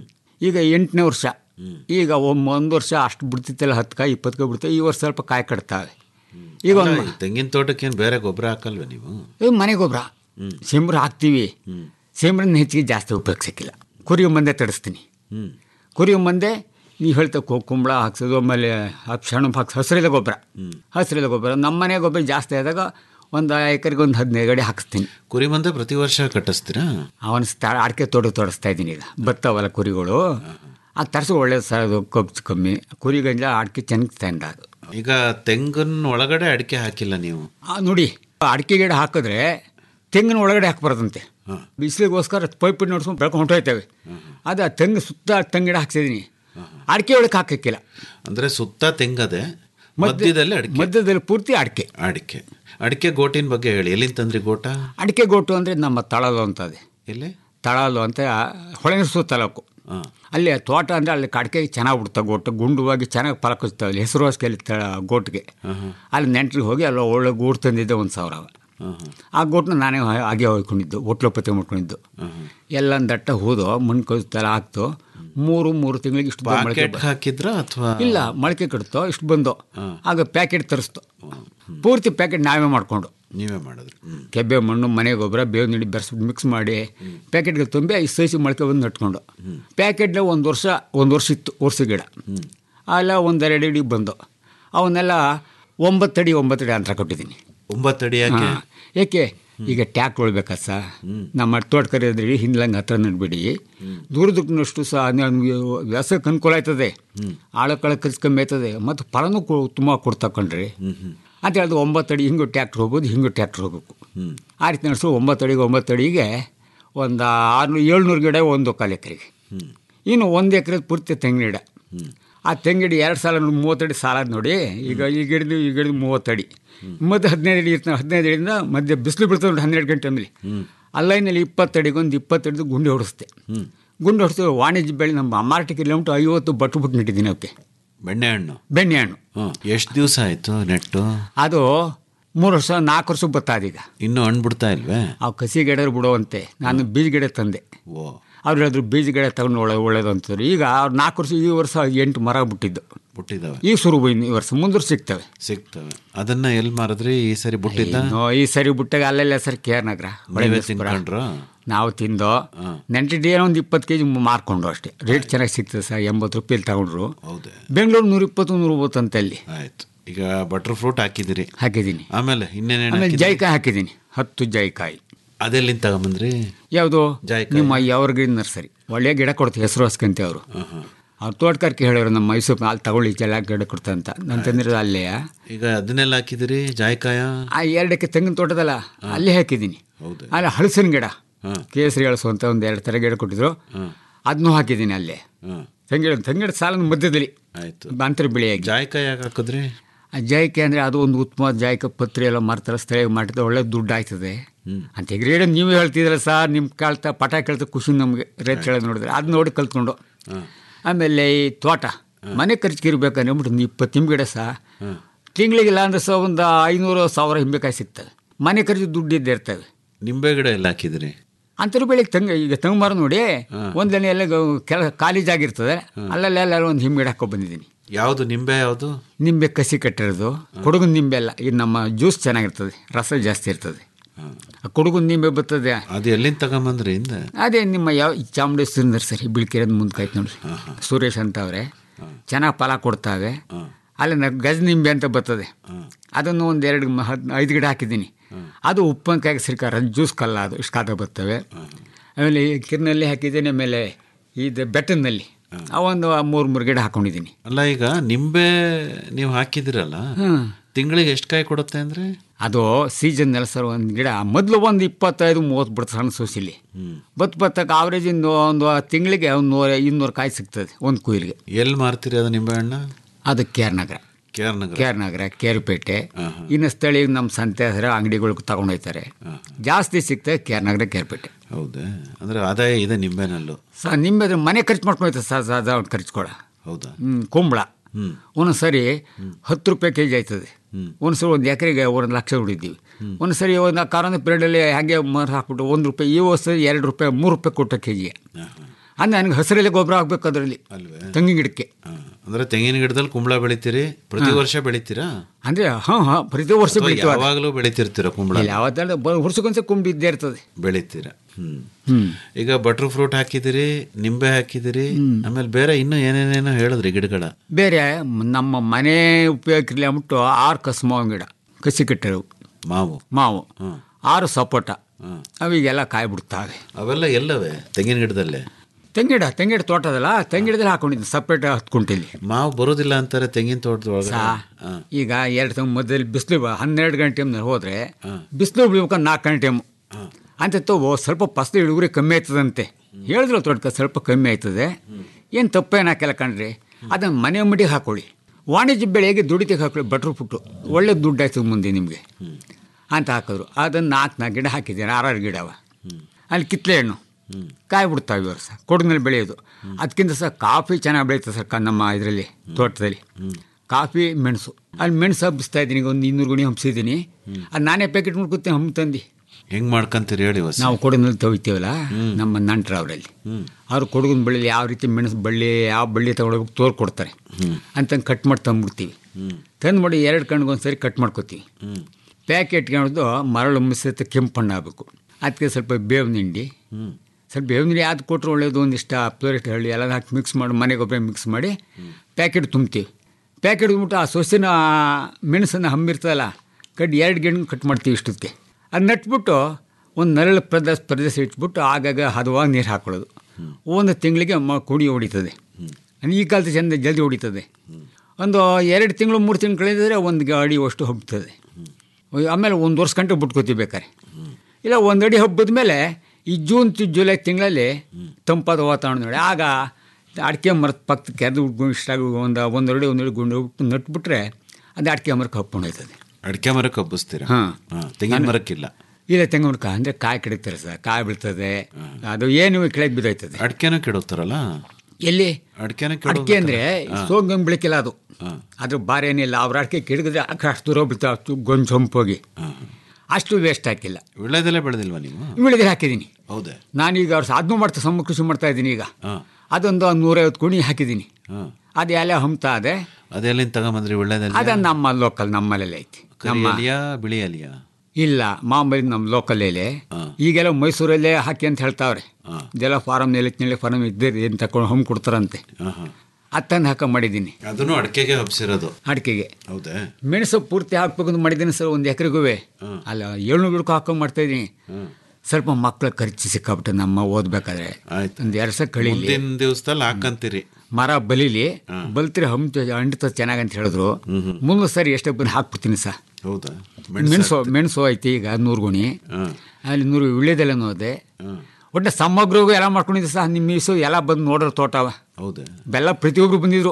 ಈಗ ಎಂಟನೇ ವರ್ಷ ಈಗ ಒಮ್ಮೆ ಒಂದು ವರ್ಷ ಅಷ್ಟು ಬಿಡ್ತಿತ್ತಲ್ಲ ಹತ್ತು ಕಾಯಿ ಇಪ್ಪತ್ತು ಕಾಯಿ ಬಿಡ್ತವೆ ಈ ವರ್ಷ ಸ್ವಲ್ಪ ಕಾಯಿ ಕಟ್ತಾವೆ ಈಗ ಒಂದು ಅಲ್ಲ, ಈ ತೆಂಗಿನ ತೋಟಕ್ಕೇನು ಬೇರೆ ಗೊಬ್ಬರ ಹಾಕಲ್ವೇ ನೀವು ಇದು ಮನೆ ಗೊಬ್ಬರ ಸೇಂಬ್ರ ಹಾಕ್ತೀವಿ ಸೇಂಬ್ರನ್ನ ಹೆಚ್ಚಿಗೆ ಜಾಸ್ತಿ ಉಪಯೋಗಿಸಕ್ಕಿಲ್ಲ ಕುರಿ ಮಂದೆ ತಡಿಸ್ತೀನಿ ಕುರಿ ಮಂದೆ ನೀವು ಹೇಳ್ತಾ ಕುಂಬಳ ಹಾಕ್ಸೋದು ಆಮೇಲೆ ಶಣ ಹಾಕ್ಸ್ ಹಸಿರಿದ ಗೊಬ್ಬರ ಹಸಿರಿದ ಗೊಬ್ಬರ ನಮ್ಮ ಮನೆ ಗೊಬ್ಬರ ಜಾಸ್ತಿ ಆದಾಗ ಒಂದು ಎಕರೆಗೆ ಒಂದು ಹದಿನೈದು ಗಡಿ ಹಾಕಿಸ್ತೀನಿ ಕುರಿ ಮಂದೆ ಪ್ರತಿ ವರ್ಷ ಕಟ್ಟಿಸ್ತೀರಾ ಅವನ ಸ್ಥಳ ಅಡಿಕೆ ತೋಟ ತೋರಿಸ್ತಾ ಇದ್ದೀನಿ ಈಗ ಬರ್ತಾವಲ್ಲ ಕುರಿಗಳು ಅದು ತರಿಸಿ ಒಳ್ಳೇದು ಸರ್ ಅದು ಕಬ್ಸ್ ಕಮ್ಮಿ ಕುರಿ ಗಂಜ ಅಡಿಕೆ ಚೆನ್ನಾಗಿ ತಂದ ಅದು ಈಗ ತೆಂಗಿನ ಒಳಗಡೆ ಅಡಿಕೆ ಹಾಕಿಲ್ಲ ನೀವು ಆ, ನೋಡಿ ಅಡಿಕೆ ಗಿಡ ಹಾಕಿದ್ರೆ ತೆಂಗಿನ ಒಳಗಡೆ ಹಾಕ್ಬಾರ್ದಂತೆ ಬಿಸಿಲಿಗೋಸ್ಕರ ಪೈಪ್ ನೋಡ್ಸ್ಕೊಂಡು ಬೆಳ್ಕೊಂಡು ಹೊಂಟೋಯ್ತೇವೆ ಅದು ಆ ತೆಂಗು ಸುತ್ತ ತೆಂಗಿನ ಗಿಡ ಹಾಕ್ಸಿದ್ದೀನಿ ಅಡಿಕೆ ಒಳಗೆ ಹಾಕಕ್ಕಿಲ್ಲ ಅಂದ್ರೆ ಸುತ್ತ ತೆಂಗದೆ ಮಧ್ಯದಲ್ಲಿ ಅಡಿಕೆ ಮಧ್ಯದಲ್ಲಿ ಪೂರ್ತಿ ಅಡಿಕೆ ಅಡಿಕೆ ಅಡಿಕೆ ಗೋಟಿನ ಬಗ್ಗೆ ಹೇಳಿ ಎಲ್ಲಿಂದ ತಂದ್ರಿ ಗೋಟ ಅಡಿಕೆ ಗೋಟು ಅಂದರೆ ನಮ್ಮ ತಳಲು ಅಂತದೆ ಎಲ್ಲಿ ತಳಲು ಅಂತ ಹೊಳೆನಸು ತಾಲೂಕು ಅಲ್ಲಿ ತೋಟ ಅಂದರೆ ಅಲ್ಲಿ ಅಡಿಕೆ ಚೆನ್ನಾಗಿ ಬಿಡ್ತಾವೆ ಗೋಟು ಗುಂಡುವಾಗಿ ಚೆನ್ನಾಗಿ ಫಲ ಕುಚ್ತಾವೆ ಅಲ್ಲಿ ಹೆಸರುವಾಸಿಗೆ ತ ಗೋಟ್ಗೆ ಅಲ್ಲಿ ನೆಂಟ್ರಿಗೆ ಹೋಗಿ ಅಲ್ಲಿ ಒಳ್ಳೆ ಗೂಡು ತಂದಿದ್ದೆ ಒಂದು ಸಾವಿರ ಅವ. ಆ ಗೋಟ್ನ ನಾನೇ ಹಾ- ಹಾಗೆ ಹೋಗ್ಕೊಂಡಿದ್ದು ಒಟ್ಲೊಪ್ಪತ್ತೆ ಮಾಡ್ಕೊಂಡಿದ್ದು ಎಲ್ಲ ದಟ್ಟ ಹೂದು ಮಣ್ಣು ಕೊಯ್ತಲ್ಲ ಹಾಕ್ತು ಮೂರು ಮೂರು ತಿಂಗಳಿಗೆ ಇಷ್ಟು ಮೊಳಕೆ ಪಾಕೆಟ್ ಬ- ಹಾಕಿದ್ರ ಅಥವಾ ಇಲ್ಲ ಮೊಳಕೆ ಕಟ್ತು ಇಷ್ಟು ಬಂದು ಆಗ ಪ್ಯಾಕೆಟ್ ತರಿಸ್ತು ಪೂರ್ತಿ ಪ್ಯಾಕೆಟ್ ನಾವೇ ಮಾಡಿಕೊಂಡು ನೀವೇ ಮಾಡಿದ್ರಿ ಹ್ಮ್. ಕೆಬ್ಬೆ ಮಣ್ಣು ಮನೆ ಗೊಬ್ಬರ ಬೇವಿನ ಹಿಂಡಿ ಬೆರೆಸ್ಬಿಟ್ಟು ಮಿಕ್ಸ್ ಮಾಡಿ ಪ್ಯಾಕೆಟ್ಗೆ ತುಂಬಿ ಐದು ಸೈಜ್ ಮೊಳಕೆ ಬಂದು ನಟ್ಕೊಂಡು ಪ್ಯಾಕೆಟ್ನ ಒಂದು ವರ್ಷ ಒಂದು ವರ್ಷ ಇತ್ತು ವರ್ಷ ಗಿಡ ಅಲ್ಲ ಒಂದೆರಡು ಅಡಿ ಬಂದು ಅವನ್ನೆಲ್ಲ ಒಂಬತ್ತಡಿ ಒಂಬತ್ತಡಿ ಅಂತರ ಕೊಟ್ಟಿದ್ದೀನಿ ಒಂಬತ್ತಡಿ ಯಾಕೆ ಹಾ. ಏಕೆ ಈಗ ಟ್ಯಾಕ್ ಉಳ್ಬೇಕಾ ಸಾ ನಮ್ಮ ತೋಟಕರಿ ಇದ್ರಿ ಹಿಂದ್ಲಂಗೆ ಹತ್ರ ನಡ್ಬಿಡಿ ದೂರದಕ್ಕನಷ್ಟು ಸಹ ನಮಗೆ ವ್ಯಾಸಕ್ಕೆ ಅನುಕೂಲ ಆಯ್ತದೆ ಆಳಕಳ ಖರ್ಚು ಕಮ್ಮಿ ಆಯ್ತದೆ ಮತ್ತು ಫಲನೂ ಕೊ- ತುಂಬ ಕೊಡ್ತಕೊಂಡ್ರಿ ಅಂತ ಹೇಳಿದ್ರೆ ಒಂಬತ್ತಡಿ ಹಿಂಗೆ ಟ್ಯಾಕ್ಟ್ರ್ ಹೋಗ್ಬೋದು ಹಿಂಗೆ ಟ್ಯಾಕ್ಟ್ರ್ ಹೋಗ್ಬೇಕು ಆ ರೀತಿ ನಡೆಸು ಒಂಬತ್ತಡಿಗೆ ಒಂಬತ್ತಡಿಗೆ ಒಂದು ಆರುನೂರು ಏಳ್ನೂರು ಗಿಡ ಒಂದು ಕಾಲು ಎಕರೆಗೆ ಇನ್ನು ಒಂದು ಎಕರೆ ಪೂರ್ತಿ ತೆಂಗಿನ ಗಿಡ ಆ ತೆಂಗಿನ ಗಿಡ ಎರಡು ಸಾಲ ನೋಡಿ ಮೂವತ್ತಡಿ ಸಾಲ ನೋಡಿ ಈಗ ಈ ಗಿಡದ ಈ ಗಿಡದ ಮೂವತ್ತಡಿ ಮತ್ತೆ ಹದಿನೈದು ಅಡಿ ಇರ್ತಾನೆ ಹದಿನೈದು ಅಡಿಯಿಂದ ಮಧ್ಯೆ ಬಿಸಿಲು ಬಿಡ್ತದೆ ನೋಡಿ ಹನ್ನೆರಡು ಗಂಟೆ ಮೇಲೆ ಅಲ್ಲೈನಲ್ಲಿ ಇಪ್ಪತ್ತಡಿಗೆ ಒಂದು ಇಪ್ಪತ್ತಡಿದು ಗುಂಡಿ ಹೊಡಿಸ್ತೆ ಗುಂಡಿ ಹೊಡಿಸ್ತೀವಿ ವಾಣಿಜ್ಯ ಬೆಳೆ ನಮ್ಮ ಮಾರಾಟಕ್ಕೆ ಕಿಲೋಮೀಟ್ರ್ ಐವತ್ತು ಬಟ್ಟು ಬಿಟ್ಟು ನೆಟ್ಟಿದ್ದೀನಿ ಅವಕ್ಕೆ ಬೆಣ್ಣೆ ಹಣ್ಣು ಬೆಣ್ಣೆ ಹಣ್ಣು ಎಷ್ಟು ದಿವಸ ಆಯ್ತು ನೆಟ್ಟು ಅದು ಮೂರು ವರ್ಷ ನಾಲ್ಕು ವರ್ಷಕ್ಕೆ ಬತ್ತಾದೀಗ ಇನ್ನೂ ಹಣ್ಣು ಬಿಡ್ತಾ ಇಲ್ವೇ ಅವು ಕಸಿ ಗಿಡ ಬಿಡುವಂತೆ ನಾನು ಬೀಜ ಗಿಡ ತಂದೆ ಓ ಅವ್ರು ಹೇಳಿದ್ರು ಬೀಜ ಗಿಡ ತಗೊಂಡು ಒಳ್ಳೆ ಒಳ್ಳೇದು ಅಂತಾರೆ ಈಗ ಅವ್ರು ನಾಲ್ಕು ವರ್ಷ ಈ ವರ್ಷ ಎಂಟು ಮರ ಬಿಟ್ಟಿದ್ದು ಬಿಟ್ಟಿದ್ದಾವೆ ಈಗ ಶುರು ಹೋಯ್ತು ಈ ವರ್ಷ ಮುಂದೆ ಸಿಗ್ತವೆ ಸಿಗ್ತವೆ ಅದನ್ನ ಎಲ್ಲಿ ಮಾರಿದ್ರಿ ಈ ಸರಿ ಬಿಟ್ಟಿದ್ದ ಇನ್ನು ಈ ಸರಿ ಬಿಟ್ಟಾಗ ಅಲ್ಲೆಲ್ಲ ಸರ್ ಕೆ ಆರ್ ನಗರ ನೀವೇ ತಿನ್ಕೊಂಡ್ರ ನಾವು ತಿಂದು ನೆಂಟಿಟ್ಟು ಏನೋ ಒಂದು ಇಪ್ಪತ್ತು ಕೆ ಜಿ ಮಾರ್ಕೊಂಡು ಅಷ್ಟೇ ರೇಟ್ ಚೆನ್ನಾಗಿ ಸಿಗ್ತದೆ ಸರ್ ಎಂಬತ್ತು ರೂಪಾಯಿ ತಗೊಂಡ್ರು ಹೌದೇ ಬೆಂಗಳೂರು ನೂರ ಇಪ್ಪತ್ತು ನೂರ ಮೂವತ್ತಂತೆ ಅಲ್ಲಿ ಆಯ್ತು ಈಗ ಬಟರ್ ಫ್ರೂಟ್ ಹಾಕಿದಿರಿ ಹಾಕಿದ್ದೀನಿ ಆಮೇಲೆ ಇನ್ನೇನೇನು ಆಮೇಲೆ ಹಾಕಿದ್ರಿ? ಜಾಯಿಕಾಯಿ ಹಾಕಿದ್ದೀನಿ ಹತ್ತು ಜಾಯಿಕಾಯಿ ಅದೆಲ್ಲಿಂದ ತಗೊಂಬಂದ್ರಿ ಯಾವುದು ಜಾಯಿಕಾಯಿ? ನಿಮ್ಮ ಯಾವ್ರಿಗಿನ ನರ್ಸರಿ ಒಳ್ಳೆ ಗಿಡ ಕೊಡ್ತೀವಿ ಹೆಸರು ಹಸ್ಕಂತೆ ಅವರು ಅವ್ರು ತೋಟಗಾರಿಕೆ ಹೇಳೋರು ನಮ್ಮ ಮೈಸೂರು ಅಲ್ಲಿ ತಗೊಳ್ಳಿ ಎಲ್ಲ ಗಿಡ ಕೊಡ್ತಾ ಅಂತ ನಾನು ತಂದಿರೋದು ಅಲ್ಲೇ ಈಗ ಅದನ್ನೆಲ್ಲ ಹಾಕಿದಿರಿ ಜಾಯಿಕಾಯ ಆ ಎರಡಕ್ಕೆ ತೆಂಗಿನ ತೋಟದಲ್ಲ ಅಲ್ಲೇ ಹಾಕಿದ್ದೀನಿ ಹೌದು ಅಲ್ಲಿ ಹಲಸಿನ ಗಿಡ ಕೇಸರಿ ಹಳಸು ಅಂತ ಒಂದು ಎರಡು ಥರ ಗಿಡ ಕೊಟ್ಟಿದ್ರು ಅದನ್ನೂ ಹಾಕಿದ್ದೀನಿ ಅಲ್ಲೇ ತೆಂಗಿಡ ತೆಂಗಿಡ ಸಾಲದ ಮಧ್ಯದಲ್ಲಿ ಆಯ್ತು ಅಂತರ ಬೆಳೆಯಾಗಿ ಜಾಯಿಕಾಯಿ ಯಾಕೆ ಹಾಕಿದ್ರಿ ಆ ಜಾಯಿಕೆ ಅಂದರೆ ಅದು ಒಂದು ಉತ್ತಮ ಜಾಯಿಕ ಪತ್ರಿ ಎಲ್ಲ ಮಾರ್ತಾರೆ ಸ್ಥಳೀಯ ಮಾಡಿದ್ರೆ ಒಳ್ಳೆ ದುಡ್ಡು ಆಯ್ತದೆ ಅಂತ ಈಗ ರೇಡಿಯೋ ನೀವೇ ಹೇಳ್ತಿದ್ದೀರ ಸರ್ ನಿಮ್ಮ ಕೇಳ್ತಾ ಪಟ ಕೇಳ್ತಾ ಖುಷಿ ನಮಗೆ ರೇಟ್ ಹೇಳೋದು ನೋಡಿದ್ರೆ ಅದು ನೋಡಿ ಕಲ್ತ್ಕೊಂಡು ಆಮೇಲೆ ಈ ತೋಟ ಮನೆ ಖರ್ಚಿಗೆ ಇರ್ಬೇಕಂದ್ರೆ ಅಂದ್ಬಿಟ್ಟು ಒಂದು ಇಪ್ಪತ್ತು ನಿಂಬೆ ಗಿಡ ಸಹ ತಿಂಗಳಿಗಿಲ್ಲ ಅಂದ್ರೆ ಸಹ ಒಂದು ಐನೂರು ಸಾವಿರ ಹಿಂಬೆಕಾಯಿ ಸಿಗ್ತದೆ ಮನೆ ಖರ್ಚು ದುಡ್ಡು ಇದ್ದೇ ಇರ್ತವೆ ನಿಂಬೆ ಗಿಡ ಎಲ್ಲ ಹಾಕಿದ್ರಿ ಅಂತರ ಬೆಳಿಗ್ಗೆ ತಂಗ ಈಗ ತಂಗಮಾರ ನೋಡಿ ಒಂದನೇ ಎಲ್ಲ ಗ- ಕೆಲ ಖಾಲಿ ಜಾಗ ಇರ್ತದೆ ಅಲ್ಲಲ್ಲೆಲ್ಲ ಒಂದು ಹಿಮ್ ಗಿಡ ಹಾಕೊ ಬಂದಿದ್ದೀನಿ ಯಾವುದು ನಿಂಬೆ ಯಾವುದು ನಿಂಬೆ ಕಸಿ ಕಟ್ಟಿರೋದು ಕೊಡಗು ನಿಂಬೆ ಅಲ್ಲ ಇದು ನಮ್ಮ ಜ್ಯೂಸ್ ಚೆನ್ನಾಗಿರ್ತದೆ ರಸ ಜಾಸ್ತಿ ಇರ್ತದೆ ಆ ಕೊಡಗು ನಿಂಬೆ ಬರ್ತದೆ ಅದು ಎಲ್ಲಿಂದ ತಗೊಂಬಂದ್ರಿ ಹಿಂದೆ ಅದೇ ನಿಮ್ಮ ಯಾವ ಚಾಮುಂಡೇಶ್ವರಿ ಸರಿ ಬಿಳ್ಕಿರೋದು ಮುಂದೆ ಕಾಯ್ತು ನೋಡ್ರಿ ಸುರೇಶ್ ಅಂತ ಅವ್ರೆ ಚೆನ್ನಾಗಿ ಫಲ ಕೊಡ್ತಾವೆ ಅಲ್ಲಿ ನ ಗಜ ನಿಂಬೆ ಅಂತ ಬರ್ತದೆ ಅದನ್ನು ಒಂದು ಎರಡು ಮ- ಹದ್ ಐದು ಗಿಡ ಹಾಕಿದ್ದೀನಿ ಅದು ಉಪ್ಪಿನಕಾಯಿ ಸಿರ್ಕಾರ ಜ್ಯೂಸ್ ಕಲ್ಲ ಅದು ಇಷ್ಟು ಕಾದ ಬರ್ತವೆ ಆಮೇಲೆ ಈ ಕಿರ್ನಲ್ಲಿ ಹಾಕಿದ್ದೀನಿ ಆಮೇಲೆ ಇದು ಬೆಟ್ಟದಲ್ಲಿ ಅವೊಂದು ಮೂರು ಮೂರು ಗಿಡ ಹಾಕೊಂಡಿದ್ದೀನಿ ಅಲ್ಲ ಈಗ ನಿಂಬೆ ನೀವು ಹಾಕಿದಿರಲ್ಲ ತಿಂಗಳಿಗೆ ಎಷ್ಟು ಕಾಯಿ ಕೊಡುತ್ತೆ ಅಂದ್ರೆ ಅದು ಸೀಸನ್ ಎಲ್ಲ ಸರ್ ಒಂದು ಗಿಡ ಮೊದಲು ಒಂದು ಇಪ್ಪತ್ತೈದು ಮೂವತ್ತು ಬಿಡ್ತು ಸಣ್ಣ ಸೂಸಿಲಿ ಬತ್ ಬತ್ತಕ್ಕೆ ಆವ್ರೇಜ್ ಒಂದು ಒಂದು ತಿಂಗಳಿಗೆ ಒಂದು ನೂರ ಇನ್ನೂರು ಕಾಯಿ ಸಿಗ್ತದೆ ಒಂದು ಕುಯ್ಲಿಗೆ ಎಲ್ಲಿ ಮಾರ್ತೀರಿ ಅದು ನಿಂಬೆ ಹಣ್ಣ ಅದು ಕೇರ್ ನಗರ ಕೇರ್ ನಗರ ಕೇರ್ ನಗರ ಕೇರ್ಪೇಟೆ ಇನ್ನು ಸ್ಥಳೀಯ ನಮ್ಮ ಸಂತೆ ಹಸಿರ ಅಂಗಡಿಗಳಿಗೆ ತಗೊಂಡೋಯ್ತಾರೆ ಜಾಸ್ತಿ ಸಿಗ್ತದೆ ಕೇರ್ ನಗರ ಕೇರ್ಪೇಟೆ ಹೌದಾ ಅಂದ್ರೆ ಆದಾಯ ಇದೆ ನಿಂಬೆನಲ್ಲೂ ಸರ್ ನಿಮ್ಮದು ಮನೆ ಖರ್ಚು ಮಾಡ್ಕೊಯ್ತದೆ ಸರ್ ಸರ್ ಅದು ಖರ್ಚು ಕೊಡ ಹೌದಾ ಹ್ಞೂ ಕುಂಬಳ ಒಂದೊಂದು ಸರಿ ಹತ್ತು ರೂಪಾಯಿ ಕೆ ಜಿ ಆಯ್ತದೆ ಒಂದು ಸರಿ ಒಂದು ಎಕರೆಗೆ ಒಂದು ಲಕ್ಷ ಹೊಡಿದ್ದೀವಿ ಒಂದು ಸರಿ ಒಂದು ಕಾರಣ ಪೀರಿಯಡಲ್ಲಿ ಹಾಗೆ ಮರ ಹಾಕ್ಬಿಟ್ಟು ಒಂದು ರೂಪಾಯಿ ಈ ವರ್ಷ ಎರಡು ರೂಪಾಯಿ ಮೂರು ರೂಪಾಯಿ ಕೊಟ್ಟ ಕೆ ಜಿಗೆ ಅಂದ್ರೆ ನನಗೆ ಹಸಿರಲ್ಲಿ ಗೊಬ್ಬರ ಹಾಕ್ಬೇಕು ಅದರಲ್ಲಿ ತೆಂಗಿನ ಗಿಡಕ್ಕೆ ಅಂದ್ರೆ ತೆಂಗಿನ ಗಿಡದಲ್ಲಿ ಕುಂಬಳ ಬೆಳಿತೀರಿ ಪ್ರತಿ ವರ್ಷ ಬೆಳಿತೀರಾ ಅಂದರೆ ಹಾಂ ಹಾಂ ಪ್ರತಿ ವರ್ಷ ಅಥವಾ ಬೆಳಿತೀವಿ ಅದು. ಯಾವಾಗಲೂ ಬೆಳಿತಿರ್ತೀರ ಕುಂಬಳ ಇಲ್ಲ ಯಾವತ್ತಲ್ಲ ವರ್ಷಕ್ಕೊಂದ್ಸಲ ಕುಂಬಿ ಇದ್ದೇ ಇರ್ತದೆ ಬೆಳಿತೀರ ಹ್ಮ್ ಹ್ಮ್. ಈಗ ಬಟರ್ ಫ್ರೂಟ್ ಹಾಕಿದಿರಿ ನಿಂಬೆ ಹಾಕಿದಿರಿ ಆಮೇಲೆ ಬೇರೆ ಇನ್ನೂ ಏನೇನೇನೋ ಹೇಳಿದ್ರಿ ಗಿಡಗಳ ಬೇರೆ ನಮ್ಮ ಮನೆ ಉಪಯೋಗಕ್ಕಿಲ್ಲ ಅಂದ್ಬಿಟ್ಟು ಆರು ಕಸು ಮಾವಿನ ಗಿಡ ಕಸಿ ಕಟ್ಟಿರು ಮಾವು ಮಾವು ಆರು ಸಪೋಟ ಅವಿಗೆಲ್ಲ ಕಾಯಿ ಬಿಡ್ತಾವೆ ಅವೆಲ್ಲ ಎಲ್ಲವೇ ತೆಂಗಿನ ಗಿಡದಲ್ಲೇ ತೆಂಗಿಡ ತೆಂಗಿಡ ತೋಟದಲ್ಲ ತೆಂಗಿಡದಲ್ಲಿ ಹಾಕೊಂಡಿದ್ದೀನಿ ಸಪ್ರೇಟ್ ಹತ್ತು ಕುಂಟೆಲಿ ಮಾವು ಬರೋದಿಲ್ಲ ಅಂತಾರೆ ತೆಂಗಿನ ತೋಟದೊಳಗೆ ಸಾ ಈಗ ಎರಡು ತಿಂಗ್ ಮೊದಲು ಬಿಸಿಲು ಹನ್ನೆರಡು ಗಂಟೆ ಟೈಮ್ನಲ್ಲಿ ಹೋದರೆ ಬಿಸಿಲು ಬೀಳ್ಬೇಕು ನಾಲ್ಕು ಗಂಟೆ ಟೈಮು ಅಂತ ತಗೋ ಸ್ವಲ್ಪ ಫಸಲು ಇಳುವರಿ ಕಮ್ಮಿ ಆಯ್ತದಂತೆ ಹೇಳಿದ್ರು ತೋಟಕ್ಕೆ ಸ್ವಲ್ಪ ಕಮ್ಮಿ ಆಯ್ತದೆ ಏನು ತಪ್ಪೇನು ಹಾಕಿಲ್ಲ ಕಣ್ರಿ ಅದನ್ನು ಮನೆ ಮಡಿಗೆ ಹಾಕೊಳ್ಳಿ ವಾಣಿಜ್ಯ ಬೆಳೆಗೆ ದುಡಿತಿಗೆ ಹಾಕೊಳ್ಳಿ ಬಟ್ರು ಪುಟ್ಟು ಒಳ್ಳೆ ದುಡ್ಡು ಆಯ್ತದೆ ಮುಂದೆ ನಿಮಗೆ ಅಂತ ಹಾಕಿದ್ರು ಅದನ್ನು ನಾಲ್ಕು ನಾಲ್ಕು ಗಿಡ ಹಾಕಿದ್ದೀನಿ ಆರಾರು ಗಿಡ ಅವ ಅಲ್ಲಿ ಕಿತ್ಲೆ ಹಣ್ಣು ಕಾಯಿ ಬಿಡ್ತಾವೆ ಈ ವರ್ಷ ಕೊಡಗಿನಲ್ಲಿ ಬೆಳೆಯೋದು ಅದಕ್ಕಿಂತ ಸಹ ಕಾಫಿ ಚೆನ್ನಾಗಿ ಬೆಳೀತದೆ ಸರ್ ಕ- ನಮ್ಮ ಇದರಲ್ಲಿ ತೋಟದಲ್ಲಿ ಕಾಫಿ ಮೆಣಸು ಅಲ್ಲಿ ಮೆಣಸು ಹಬ್ಬಿಸ್ತಾ ಇದ್ದೀನಿ ಈಗ ಒಂದು ಇನ್ನೂರು ಗುಣಿ ಹಂಪಿಸಿದ್ದೀನಿ ಅದು ನಾನೇ ಪ್ಯಾಕೆಟ್ ಮಾಡ್ಕೊತೀನಿ ಹಂಪ್ ತಂದು ಹೆಂಗ್ ಮಾಡ್ಕಂತೀರಿ ಹೇಳಿ ಹೊಸ ನಾವು ಕೊಡಗಿನಲ್ಲಿ ತಗೋತೀವಲ್ಲ ನಮ್ಮ ನಂಟ್ರ ಅವರಲ್ಲಿ ಅವ್ರು ಕೊಡಗಿನ ಬಳ್ಳಿ ಯಾವ ರೀತಿ ಮೆಣಸು ಬಳ್ಳಿ ಯಾವ ಬಳ್ಳಿ ತಗೊಳ್ಬೇಕು ತೋರ್ ಕೊಡ್ತಾರೆ ಅಂತ ಕಟ್ ಮಾಡಿ ತಂದ್ಬಿಡ್ತೀವಿ ತಂದು ಮಾಡಿ ಎರಡು ಕಣ್ಣಿಗೆ ಒಂದು ಸರಿ ಕಟ್ ಮಾಡ್ಕೊತೀವಿ ಪ್ಯಾಕೆಟ್ ಹಿಡಿದು ಮರಳು ಮಿಶ್ರಿತ ಕೆಂಪು ಹಣ್ಣು ಆಗಬೇಕು ಅದಕ್ಕೆ ಸ್ವಲ್ಪ ಬೇವಿನ ಹಿಂಡಿ ಸ್ವಲ್ಪ ಬೇವಿನ ಹಿಂಡಿ ಯಾವ್ದು ಕೊಟ್ಟರು ಒಳ್ಳೇದು ಒಂದಿಷ್ಟು ಪ್ಲೇಟ್ ಹಳ್ಳಿ ಎಲ್ಲ ಹಾಕಿ ಮಿಕ್ಸ್ ಮಾಡಿ ಮನೆಗೆ ಒಬ್ಬರೇ ಮಿಕ್ಸ್ ಮಾಡಿ ಪ್ಯಾಕೆಟ್ ತುಂಬ್ತೀವಿ ಪ್ಯಾಕೆಟ್ ತುಂಬಿಟ್ಟು ಆ ಸೊಸಿನ ಮೆಣಸನ್ನು ಹಮ್ಮಿರ್ತದಲ್ಲ ಕಡ್ಡಿ ಎರಡು ಗಿಡ ಕಟ್ ಮಾಡ್ತೀವಿ ಇಷ್ಟಕ್ಕೆ ಅದು ನಟ್ಬಿಟ್ಟು ಒಂದು ನರಳು ಪ್ರದೇಶ ಪ್ರದೇಶ ಇಟ್ಬಿಟ್ಟು ಆಗಾಗ ಹದವಾಗಿ ನೀರು ಹಾಕೊಳ್ಳೋದು ಒಂದು ತಿಂಗಳಿಗೆ ಮ ಕುಡಿ ಹೊಡಿತದೆ ಈ ಕಾಲದ ಚೆಂದ ಜಲ್ದಿ ಹೊಡಿತದೆ ಒಂದು ಎರಡು ತಿಂಗಳು ಮೂರು ತಿಂಗಳು ಕಳೆದಿದ್ರೆ ಒಂದು ಅಡಿ ಅಷ್ಟು ಹಬ್ಬುತ್ತದೆ ಆಮೇಲೆ ಒಂದು ವರ್ಷ ಗಂಟೆ ಬಿಟ್ಕೋತೀವಿ ಬೇಕಾರೆ ಇಲ್ಲ ಒಂದು ಅಡಿ ಹಬ್ಬದ ಮೇಲೆ ಈ ಜೂನ್ ತಿ- ಜುಲೈ ತಿಂಗಳಲ್ಲಿ ತಂಪಾದ ವಾತಾವರಣ ನೋಡಿ ಆಗ ಅಡಿಕೆ ಮರದ ಪಕ್ಕಕ್ಕೆ ಅದು ಇಷ್ಟಾಗಿ ಒಂದು ಒಂದು ಅಡಿ ಒಂದು ಅಡಿ ಗುಂಡು ಬಿಟ್ಟು ನಟ್ಬಿಟ್ರೆ ಅದು ಅಡಿಕೆ ಮರಕ್ಕೆ ಹಬ್ಕೊಂಡು ಹೋಯ್ತದೆ ಅಡಿಕೆ ಮರಕ್ಕೆ ಹಬ್ಬಿಸ್ತೀರಾ ಹಾಂ ಹಾ, ತೆಂಗಿನ ಮರಕ್ಕಿಲ್ಲ ಇಲ್ಲ ತೆಂಗಿನ ಮರಕ್ಕೆ ಅಂದರೆ ಕಾಯಿ ಕೆಡುತ್ತಾರೆ ಸರ್ ಕಾಯಿ ಬೀಳ್ತದೆ ಅದು ಏನು ಕೆಳಗೆ ಬಿದ್ದೋಯ್ತದೆ ಅಡಿಕೆನೂ ಕೆಡುತ್ತಾರಲ್ಲ ಎಲ್ಲಿ ಅಡಿಕೆನ ಅಡಿಕೆ ಅಂದರೆ ಸೋಗಂಗ್ ಬೆಳಕಿಲ್ಲ ಅದು ಅದ್ರ ಬಾರ ಏನಿಲ್ಲ ಅವ್ರ ಅಡಿಕೆ ಕೆಡಗಿದ್ರೆ ಅಷ್ಟು ದೂರ ಬೀಳ್ತಾವೆ ಗೊಂಚು ಹಂಪೋಗಿ ಅಷ್ಟು ವೇಸ್ಟ್ ಹಾಕಿಲ್ಲ ವಿಳ್ಯದಲ್ಲೇ ಬೆಳೆದಿಲ್ವಾ ನೀವು ವಿಳಿದ್ರೆ ಹಾಕಿದ್ದೀನಿ ಹೌದೇ ನಾನೀಗ ಅವ್ರು ಅದನ್ನು ಮಾಡ್ತಾ ಸಮ ಕೃಷಿ ಮಾಡ್ತಾ ಇದ್ದೀನಿ ಈಗ ಅದೊಂದು ನೂರೈವತ್ತು ಕುಣಿ ಹಾಕಿದ್ದೀನಿ ಅದು ಎಲ್ಲ ಹಮ್ತಾ ಅದೆ ಅದೆಲ್ಲಿಂದ ತಗೊಂಬಂದ್ರಿ ವಿಳ್ಯದಲ್ಲಿ ಅದು ನಮ್ಮ ಲೋಕಲ್ ನಮ್ಮಲ್ಲೇ ಐತಿ ಕರಿ ನಮ್ಮ ಅಲಿಯಾ ಬಿಳಿ ಅಲಿಯಾ ಇಲ್ಲ ಮಾಮೂಲಿ ನಮ್ಮ ಲೋಕಲ್ ಎಲೆ ಈಗೆಲ್ಲ ಮೈಸೂರಲ್ಲೇ ಹಾಕಿ ಅಂತ ಹೇಳ್ತಾವ್ರೆ ಇದೆಲ್ಲ ಫಾರಮ್ ನೆಲೆ ಫಾರಮ್ ಇದ್ದೇ ಏನು ತಕೊಂಡು ಹಮ್ ಕೊಡ್ತಾರಂತೆ ಅದು ತಂದು ಹಾಕ ಮಾಡಿದ್ದೀನಿ ಅದನ್ನು ಅಡಿಕೆಗೆ ಹಬ್ಸಿರೋದು ಅಡಿಕೆಗೆ ಹೌದೇ ಮೆಣಸು ಪೂರ್ತಿ ಹಾಕ್ಬೇಕು ಅಂತ ಮಾಡಿದ್ದೀನಿ ಸರ್ ಒಂದು ಎಕರೆಗೂ ಅಲ್ಲ ಏಳ್ನೂರು ಗಿಡಕ್ಕೂ ಹಾಕೊಂಡು ಮಾಡ್ತಾ ಇದ್ದೀನಿ ಸ್ವಲ್ಪ ಮಕ್ಕಳ ಖರ್ಚು ಸಿಕ್ಕಾಬಿಟ್ಟು ನಮ್ಮ ಓದ್ಬೇಕಾದ್ರೆ ಒಂದು ಎರಡು ಸಲ ಕಳೀಲಿ ಮುಂದಿನ ದಿವಸದಲ್ಲಿ ಹಾಕಂತೀರಿ ಮರ ಬಲೀಲಿ ಬಲ್ತಿರಿ ಹಮ್ ಅಂಡ್ತದೆ ಚೆನ್ನಾಗಿ ಅಂತ ಹೇಳಿದ್ರು ಮುಂದೆ ಸರಿ ಎಷ್ಟೇ ಬಂದು ಹಾಕ್ಬಿಡ್ತೀನಿ ಸರ್ ಹೌದಾ ಮೆಣಸು ಮೆಣಸು ಐತಿ ಈಗ ನೂರು ಗುಣಿ ಅಲ್ಲಿ ನೂರು ವಿಳ್ಯದೆಲ್ಲ ಹೋದೆ ಒಟ್ಟು ಸಮಗ್ರಗೂ ಎಲ್ಲ ಮಾಡ್ಕೊಂಡಿದ್ದೆ ಸಹ ನಿಮ್ಮ ಮೀಸು ಎಲ್ಲ ಬಂದು ನೋಡ್ರ ತೋಟವ ಹೌದಾ ಬೆಲ್ಲ ಪ್ರತಿಯೊಬ್ಬರು ಬಂದಿದ್ರು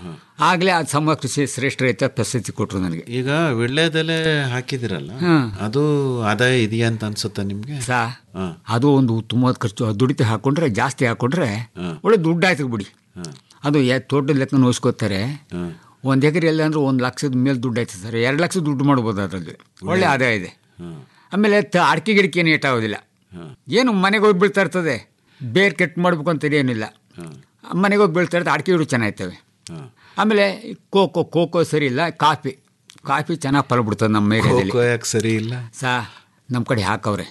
ಆಗಲೇ ಅದು ಸಮ ಕೃಷಿ ಶ್ರೇಷ್ಠ ರೈತ ಪ್ರಶಸ್ತಿ ಕೊಟ್ಟರು ನನಗೆ ಈಗ ವಿಳ್ಯದೆಲೆ ಹಾಕಿದಿರಲ್ಲ ಹಾಂ. ಅದು ಆದಾಯ ಇದೆಯಾ ಅಂತ ಅನ್ಸುತ್ತಾ ನಿಮ್ಗೆ ಸಾ ಅದು ಒಂದು ಉತ್ತಮವಾದ ಖರ್ಚು ದುಡಿತ ಹಾಕೊಂಡ್ರೆ ಜಾಸ್ತಿ ಹಾಕೊಂಡ್ರೆ ಒಳ್ಳೆ ದುಡ್ಡು ಆಯ್ತು ಬಿಡಿ ಅದು ಯಾ- ತೋಟದ ಲೆಕ್ಕ ನೋಯಿಸ್ಕೋತಾರೆ ಒಂದು ಎಕರೆ ಎಲ್ಲ ಅಂದ್ರೆ ಒಂದು ಲಕ್ಷದ ಮೇಲೆ ದುಡ್ಡು ಆಯ್ತು ಸರ್ ಎರಡು ಲಕ್ಷ ದುಡ್ಡು ಮಾಡ್ಬೋದು ಅದರಲ್ಲಿ ಒಳ್ಳೆ ಆದಾಯ ಇದೆ ಆಮೇಲೆ ತ ಅಡಿಕೆ ಗಿಡಕ್ಕೆ ಏನು ಏಟಾಗೋದಿಲ್ಲ ಏನು ಮನೆಗೆ ಹೋಗಿ ಬೀಳ್ತಾ ಇರ್ತದೆ ಬೇರೆ ಕೆಟ್ಟು ಮಾಡ್ಬೇಕು ಅಂತ ಏನಿಲ್ಲ ಮನೆಗೆ ಹೋಗಿ ಬೀಳ್ತಾ ಇರ್ತದೆ ಅಡಿಕೆ ಗಿಡ ಚೆನ್ನಾಗಿರ್ತವೆ ಆಮೇಲೆ ಈ ಕೋಕೋ ಕೋಕೋ ಸರಿ ಇಲ್ಲ ಕಾಫಿ ಕಾಫಿ ಚೆನ್ನಾಗಿ ಫಲ ಬಿಡ್ತದೆ ನಮ್ಮ ಏರಿಯಾದಲ್ಲಿ ಖೋಖೋ ಯಾಕೆ ಸರಿ ಇಲ್ಲ ಸಾ ನಮ್ಮ ಕಡೆ ಹಾಕವ್ರೆ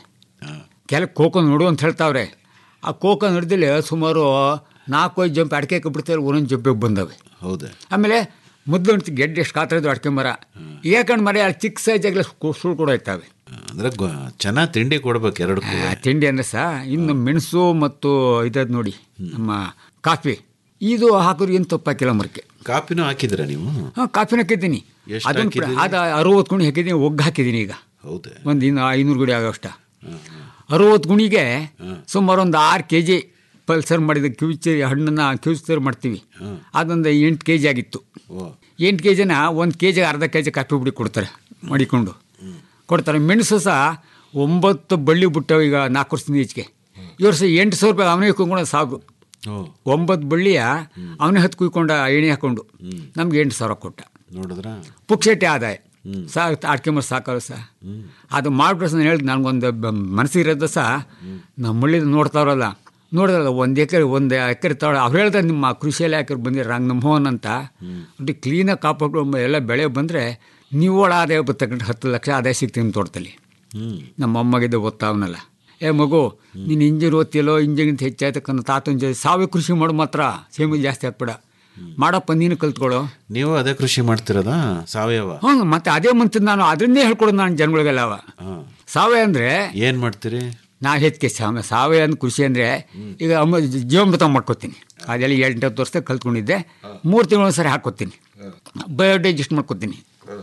ಕೆಲ ಕೋಕೋ ನೋಡು ಅಂತ ಹೇಳ್ತಾವ್ರೆ ಆ ಕೋಕೋ ನೋಡಿದಲ್ಲಿ ಸುಮಾರು ನಾಲ್ಕೈದು ಜಂಪ್ ಅಡಿಕೆ ಬಿಡ್ತಾರೆ ಒಂದೊಂದು ಜಂಪಿಗೆ ಬಂದವೆ ಹೌದಾ ಆಮೇಲೆ ಮೊದಲು ಅಂತ ಗೆಡ್ಡೆ ಎಷ್ಟು ಗಾತ್ರ ಇದ್ದು ಅಡಿಕೆ ಮರ ಏಕಂಡು ಮರ ಅಲ್ಲಿ ಚಿಕ್ಕ ಸೈಜಾಗಲೇ ಸುಳ್ಳು ಕೂಡ ಇರ್ತವೆ ಅಂದ್ರೆ ಗೊ- ಚೆನ್ನಾಗಿ ತಿಂಡಿ ಕೊಡ್ಬೇಕು ಎರಡು ಆ, ತಿಂಡಿ ಅಂದರೆ ಸಹ ಇನ್ನು ಮೆಣಸು ಮತ್ತು ಇದದ್ದು ನೋಡಿ ನಮ್ಮ ಕಾಫಿ ಇದು ಹಾಕಿದ್ರೆ ಏನು ತಪ್ಪಾಕಿಲ್ಲ ಮರಕ್ಕೆ ಕಾಪಿನೂ ಹಾಕಿದ್ರ ನೀವು ಹಾಂ ಕಾಫಿನ ಹಾಕಿದ್ದೀನಿ ಎಷ್ಟ್ ಅದನ್ನು ಹಾಕಿದ್ದೀರಿ? ಅದು ಅರುವತ್ತು ಗುಣಿ ಹಾಕಿದ್ದೀನಿ ಒಗ್ಗು ಹಾಕಿದ್ದೀನಿ ಈಗ ಹೌದಾ ಒಂದು ಇನ್ನು ಐನೂರು ಗುಡಿ ಆಗೋಷ್ಟ ಅರುವತ್ತು ಗುಣಿಗೆ ಸುಮಾರು ಒಂದು ಆರು ಕೆ ಜಿ ಪಲ್ಸರ್ ಮಾಡಿದ ಕಿವುಚಿ ಹಣ್ಣನ್ನು ಕಿವುಚರ್ ಮಾಡ್ತೀವಿ ಅದೊಂದು ಎಂಟು ಕೆ ಜಿ ಆಗಿತ್ತು ಎಂಟು ಕೆ ಜಿನ ಒಂದು ಕೆ ಜಿಗೆ ಅರ್ಧ ಕೆ ಜಿ ಕಾಫಿ ಪುಡಿ ಕೊಡ್ತಾರೆ ಮಡಿಕೊಂಡು ಕೊಡ್ತಾರೆ ಮೆಣಸು ಸಹ ಒಂಬತ್ತು ಬಳ್ಳಿ ಬಿಟ್ಟವು ಈಗ ನಾಲ್ಕು ವರ್ಷದಿಂದ ಈಚೆಗೆ ಈ ವರ್ಷ ಎಂಟು ಸಾವಿರ ರೂಪಾಯಿ ಅವನೇ ಕುಯ್ಕೊಂಡು ಸಾಕು ಒಂಬತ್ತು ಬಳ್ಳಿಯ ಅವನೇ ಹತ್ತು ಕುಯ್ಕೊಂಡ ಎಣ್ಣೆ ಹಾಕೊಂಡು ನಮ್ಗೆ ಎಂಟು ಸಾವಿರ ಕೊಟ್ಟ ನೋಡಿದ್ರ ಪುಕ್ಷೆಟ್ಟೆ ಆದಾಯ ಸಾ ಅಡಿಕೆ ಮರ ಸಾಕಲ್ಲ ಸಹ ಅದು ಮಾಡ್ಬಿಟ್ಟು ನಾನು ಹೇಳಿದ್ ನನಗೊಂದು ಮನಸ್ಸಿರೋದು ಸಹ ನಮ್ಮ ಹಳ್ಳಿದು ನೋಡ್ತಾವ್ರಲ್ಲ ನೋಡಿದ್ರಲ್ಲ ಒಂದು ಎಕರೆ ಒಂದು ಎಕರೆ ತಗೊಳ ಅವ್ರು ಹೇಳ್ತಾರೆ ನಿಮ್ಮ ಕೃಷಿ ಇಲಾಖೆ ಬಂದಿರ ರಂಗ್ ನಮ್ಮ ಮೋಹನ್ ಅಂತ ಅದು ಕ್ಲೀನಾಗಿ ಕಾಪಾಡು ಎಲ್ಲ ಬೆಳೆ ಬಂದರೆ ನಿವ್ವಳ ಆದಾಯ ಬರ್ತಕ್ಕಂಥ ಹತ್ತು ಲಕ್ಷ ಆದಾಯ ಸಿಗ್ತೀನಿ ನಿಮ್ಮ ತೋಟದಲ್ಲಿ ನಮ್ಮ ಅಮ್ಮಗಿದ್ದ ಗೊತ್ತಾವನಲ್ಲ ಏ ಮಗು ನೀನು ಇಂಜಿನ್ ಓದ್ತಿಲ್ಲೋ ಇಂಜಿನ್ಗಿಂತ ಹೆಚ್ಚಾಯ್ತಕ್ಕಂಥ ತಾತನ ಜೊತೆ ಸಾವೇ ಕೃಷಿ ಮಾಡು ಮಾತ್ರ ಸೇಮಿ ಜಾಸ್ತಿ ಹಾಕ್ಬೇಡ ಮಾಡಪ್ಪ ನೀನು ಕಲ್ತ್ಕೊಳ್ಳೋ ನೀವು ಅದೇ ಕೃಷಿ ಮಾಡ್ತಿರೋದಾ ಸಾವಯವ ಹ್ಞೂ ಮತ್ತೆ ಅದೇ ಮಂತದ ನಾನು ಅದನ್ನೇ ಹೇಳ್ಕೊಡೋದು ನಾನು ಜನಗಳಿಗೆಲ್ಲ ಅವ ಸಾವಯವ ಅಂದರೆ ಏನ್ ಮಾಡ್ತೀರಿ ನಾ ಹೆಚ್ಚಿಗೆ ಸಾವ ಸಾವಯವ ಅಂದ್ ಕೃಷಿ ಅಂದರೆ ಈಗ ಅಮ್ಮ ಜೀವಾಮೃತ ಮಾಡ್ಕೊತೀನಿ ಅದೆಲ್ಲ ಎಂಟತ್ತು ವರ್ಷದಾಗ ಕಲ್ತ್ಕೊಂಡಿದ್ದೆ ಮೂರು ತಿಂಗಳು ಸರಿ ಹಾಕ್ಕೊತೀನಿ ಬಯೋಡೈಜೆಸ್ಟ್ ಮಾಡ್ಕೊತೀನಿ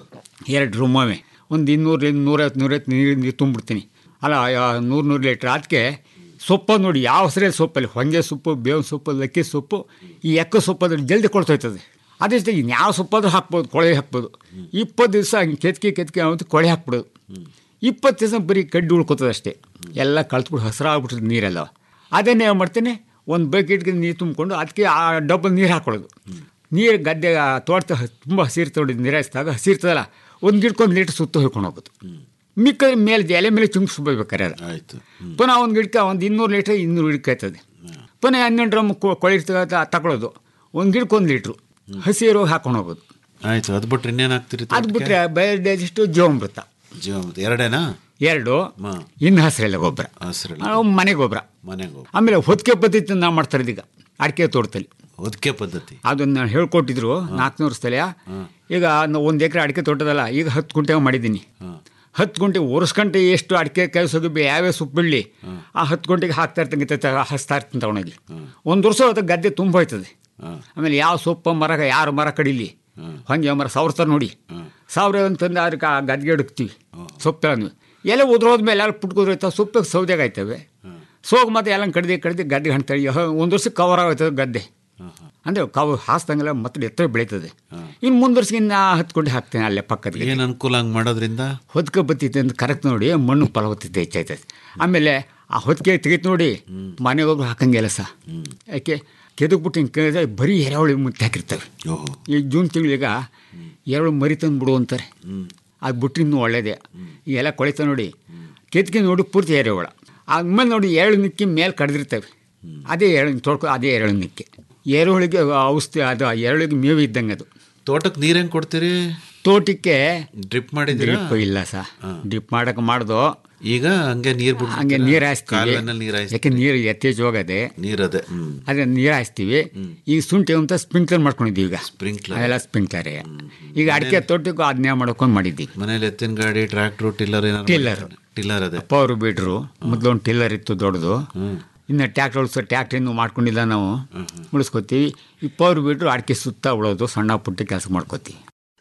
ಎರಡು ರೂಮವೇ ಒಂದು ಇನ್ನೂರು ನೂರೈವತ್ತು ನೂರೈವತ್ತು ನೀರು ನೀರು ತುಂಬಿಡ್ತೀನಿ ಅಲ್ಲ ಯಾ- ನೂರು ನೂರು ಲೀಟ್ರ್ ಅದಕ್ಕೆ ಸೊಪ್ಪು ನೋಡಿ ಯಾವ ಸರಿ ಸೊಪ್ಪಲ್ಲಿ ಹೊಂಗೆ ಸೊಪ್ಪು ಬೇವಿನ ಸೊಪ್ಪು ಲಕ್ಕಿ ಸೊಪ್ಪು ಈ ಎಕ್ಕ ಸೊಪ್ಪು ಅದ್ರ ಜಲ್ದಿ ಕೊಳ್ತೋಯ್ತದೆ ಅದೇ ಜೊತೆ ಯಾವ ಸೊಪ್ಪಾದ್ರೂ ಹಾಕ್ಬೋದು ಕೊಳೆ ಹಾಕ್ಬೋದು ಇಪ್ಪತ್ತು ದಿವಸ ಹಂಗೆ ಕೆತ್ಕೆ ಕೆತ್ಕೆ ಅವತ್ತು ಕೊಳೆ ಹಾಕ್ಬಿಡೋದು ಇಪ್ಪತ್ತು ದಿವಸ ಬರೀ ಕಡ್ಡಿ ಉಳ್ಕೊತದೆ ಅಷ್ಟೇ ಎಲ್ಲ ಕಳ್ತ್ಬಿಟ್ಟು ಹಸಿರಾಗ್ಬಿಡ್ತದೆ ನೀರೆಲ್ಲ ಅದನ್ನೇ ಏನು ಮಾಡ್ತೀನಿ ಒಂದು ಬಕೆಟ್ಗೆ ನೀರು ತುಂಬಿಕೊಂಡು ಅದಕ್ಕೆ ಆ ಡಬ್ಬಲ್ ನೀರು ಹಾಕೊಳ್ಳೋದು ನೀರು ಗದ್ದೆ ತೋಟ ತುಂಬ ಹಸಿರು ತೊಗೊಂಡು ನೀರಾಯಿಸಿದಾಗ ಹಸಿರ್ತದಲ್ಲ ಒಂದು ಗಿಡಕ್ಕೊಂದು ಲೀಟ್ರ್ ಸುತ್ತ ಹೊಯ್ಕೊಂಡು ಹೋಗೋದು ಮಿಕ್ಕ ಮೇಲೆ ಎಲೆ ಮೇಲೆ ಚುಂಬಿಸ್ಬೇಕಾರೆ ಅದು ಆಯ್ತು ಪುನಃ ಒಂದು ಗಿಡಕ್ಕೆ ಒಂದು ಇನ್ನೂರು ಲೀಟ್ರ್ ಇನ್ನೂರು ಗಿಡಕ್ಕೆ ಆಯ್ತದೆ ಪುನಃ ಹನ್ನೆರಡು ಡ್ರಮ್ ಕೊಳಿರ್ತದೆ ತಗೊಳ್ಳೋದು ಒಂದು ಗಿಡಕ್ಕೆ ಒಂದು ಲೀಟ್ರು ಹಸಿರು ಹಾಕೊಂಡು ಹೋಗೋದು ಆಯ್ತು ಅದು ಬಿಟ್ರೆ ಇನ್ನೇನ್ ಹಾಕ್ತಿರಿ ಅದು ಬಿಟ್ಟರೆ ಬಯೋಡೈಜೆಸ್ಟು ಜೀವಾಮೃತ ಜೀವಾಮೃತ ಎರಡೇನಾ ಎರಡು ಮ. ಇನ್ನು ಹಸಿರೆಲ್ಲ ಗೊಬ್ಬರ ಹಸಿರೆಲ್ಲ ಆ, ಮನೆ ಗೊಬ್ಬರ ಮನೆಗೆ ಆಮೇಲೆ ಹೊದಿಕೆ ಪದ್ಧತಿ ನಾವು ಮಾಡ್ತಾರೆ ಇದೀಗ ಅಡಿಕೆ ತೋಟದಲ್ಲಿ ಹೊದಿಕೆ ಪದ್ಧತಿ ಅದನ್ನ ನಾನು ಹೇಳ್ಕೊಟ್ಟಿದ್ರು ನಾಲ್ಕುನೂರು ಸ್ಥಳ ಈಗ ನಾವು ಒಂದು ಎಕರೆ ಅಡಿಕೆ ತೋಟದಲ್ಲ ಈಗ ಹತ್ತು ಗುಂಟೆ ಮಾಡಿದ್ದೀನಿ ಹತ್ತು ಗುಂಟೆ ಒರೆಸ್ಕಂಟೆ ಎಷ್ಟು ಅಡಿಕೆ ಕೆಲಸಕ್ಕೆ ಯಾವ್ಯಾವ ಸೊಪ್ಪು ಬೀಳಲಿ ಆ ಹತ್ತು ಗಂಟೆಗೆ ಹಾಕ್ತಾ ಇರ್ತಂಗೆ ಹಸ್ತಾ ಇರ್ತೀನಿ ತಗೊಂಡೋಗಿ ಒಂದು ವರ್ಷ ಅದು ಗದ್ದೆ ತುಂಬ ಹೋಯ್ತದೆ ಆಮೇಲೆ ಯಾವ ಸೊಪ್ಪು ಮರ ಯಾರು ಮರ ಕಡಿಲಿ ಹೊಂಗೆ ಮರ ಸಾವಿರ ನೋಡಿ ಸಾವಿರ ಅಂತಂದು ಅದಕ್ಕೆ ಆ ಗದ್ಗೆ ಇಡುತ್ತೀವಿ ಸೊಪ್ಪು ಅಂದ್ವಿ ಎಲೆ ಉದ್ರೋದ್ಮೇಲೆ ಎಲ್ಲ ಪುಟ್ಕೋದ್ರೈತಾವೆ ಸೊಪ್ಪಿಗೆ ಸೌದೆಗೆ ಆಯ್ತವೆ ಸೋಗ್ ಮತ್ತೆ ಎಲ್ಲ ಕಡ್ದು ಕಡ್ದು ಗದ್ದೆ ಹಣ್ತಾಳೆ ಒಂದು ವರ್ಷ ಕವರ್ ಆಗೋಯ್ತದೆ ಗದ್ದೆ ಅಂದರೆ ಕವ ಹಾಸ್ದಂಗೆಲ್ಲ ಮತ್ತೆ ಎತ್ತರ ಬೆಳೀತದೆ ಇನ್ನು ಮುಂದುವರ್ಸಿ ಇನ್ನು ಹತ್ಕೊಂಡು ಹಾಕ್ತೇನೆ ಅಲ್ಲೇ ಪಕ್ಕದ ಏನ್ ಅನುಕೂಲ ಹಂಗ್ ಮಾಡೋದ್ರಿಂದ ಹೊದ್ಕೆ ಬತ್ತಿತ್ತು ಅಂತ ಕರೆಕ್ಟ್ ನೋಡಿ ಮಣ್ಣು ಫಲವತ್ತತೆ ಹೆಚ್ಚಾಯ್ತದೆ ಆಮೇಲೆ ಆ ಹೊತ್ತಿಗೆ ತೆಗಿತು ನೋಡಿ ಮನೆಗೋಗಿ ಹಾಕಂಗಿಲ್ಲ ಸಹ ಯಾಕೆ ಕೆದಕ್ಬಿಟ್ಟು ಹಿಂಗೆ ಕೇಳಿದ್ರೆ ಬರೀ ಎರೆಹುಳಿ ಮುತ್ತೆ ಹಾಕಿರ್ತವೆ ಈ ಜೂನ್ ತಿಂಗಳಿಗೆ ಎರೆಹುಳು ಮರಿ ತಂದು ಬಿಡು ಅಂತಾರೆ ಅದು ಬಿಟ್ಟು ಇನ್ನೂ ಒಳ್ಳೇದೇ ಈ ಎಲ್ಲ ಕೊಳಿತ ನೋಡಿ ಕೆತ್ಕೆ ನೋಡಿ ಪೂರ್ತಿ ಎರೆಹುಳ ಆಮೇಲೆ ನೋಡಿ ಎರೆಳು ನಿಕ್ಕಿ ಮೇಲೆ ಕಡ್ದಿರ್ತವೆ ಅದೇ ಎರೆಳು ತೊಳ್ಕೊ ಅದೇ ಎರೆಳು ನಿಕ್ಕಿ ಎರೆಹುಳಿಗೆ ಔಷಧಿ ಅದು ಎರೆಳಿಗೆ ಮೇವು ಇದ್ದಂಗೆ ಅದು ತೋಟಕ್ಕೆ ನೀರ್ ಹೆಂಗ್ ಕೊಡ್ತೀರಿ ತೋಟಕ್ಕೆ ಡ್ರಿಪ್ ಮಾಡಿದ್ದೀರಾ ಡ್ರಿಪ್ ಇಲ್ಲ ಸಹ ಡ್ರಿಪ್ ಮಾಡಕ್ಕೆ ಮಾಡ್ದು ಈಗ ಹಂಗೆ ನೀರ್ ಬಿಡ್ ಹಂಗೆ ನೀರು ಹಾಯಿಸ್ತೀವಿ ಕಾಲುವೆನಲ್ಲಿ ನೀರ್ ಹಾಯಿಸ್ತೀವಿ ಯಾಕೆ ನೀರು ಯಥೇಚ್ಛ ಹೋಗದೆ ನೀರದೆ ಹ್ಮ್ ಅದೇ ನೀರು ಹಾಯಿಸ್ತೀವಿ ಈಗ ಶುಂಠಿ ಅಂತ ಸ್ಪ್ರಿಂಕ್ಲರ್ ಮಾಡ್ಕೊಂಡಿದ್ದೀವಿ ಈಗ Sprinkler. ಅದೆಲ್ಲ ಸ್ಪ್ರಿಂಕ್ಲರೇ ಈಗ ಅಡಿಕೆ ತೋಟಕ್ಕೂ ಅದನ್ನೇ ಮಾಡ್ಕೊಂಡು ಮಾಡಿದ್ದೀವಿ ಮನೇಲಿ ಎತ್ತಿನ ಗಾಡಿ ಟ್ರ್ಯಾಕ್ಟ್ರು ಟಿಲ್ಲರ್ ಏನಾರು ಟಿಲ್ಲರ್. ಟಿಲ್ಲರ್ ಅದೇ ಪವರ್ ಬಿಡ್ರು ಮೊದಲು ಒಂದು ಟಿಲ್ಲರ್ ಇತ್ತು ದೊಡ್ಡದು ಇನ್ನು ಟ್ಯಾಕ್ಟರ್ ಉಳಿಸೋ ಟ್ಯಾಕ್ಟ್ರಿನೂ ಮಾಡ್ಕೊಂಡಿಲ್ಲ ನಾವು ಉಳಿಸ್ಕೊತೀವಿ ಈ ಪವರ್ ಬಿಟ್ರು ಅಡಿಕೆ ಸುತ್ತ ಉಳೋದು ಸಣ್ಣ ಪುಟ್ಟ ಕೆಲಸ ಮಾಡ್ಕೋತೀವಿ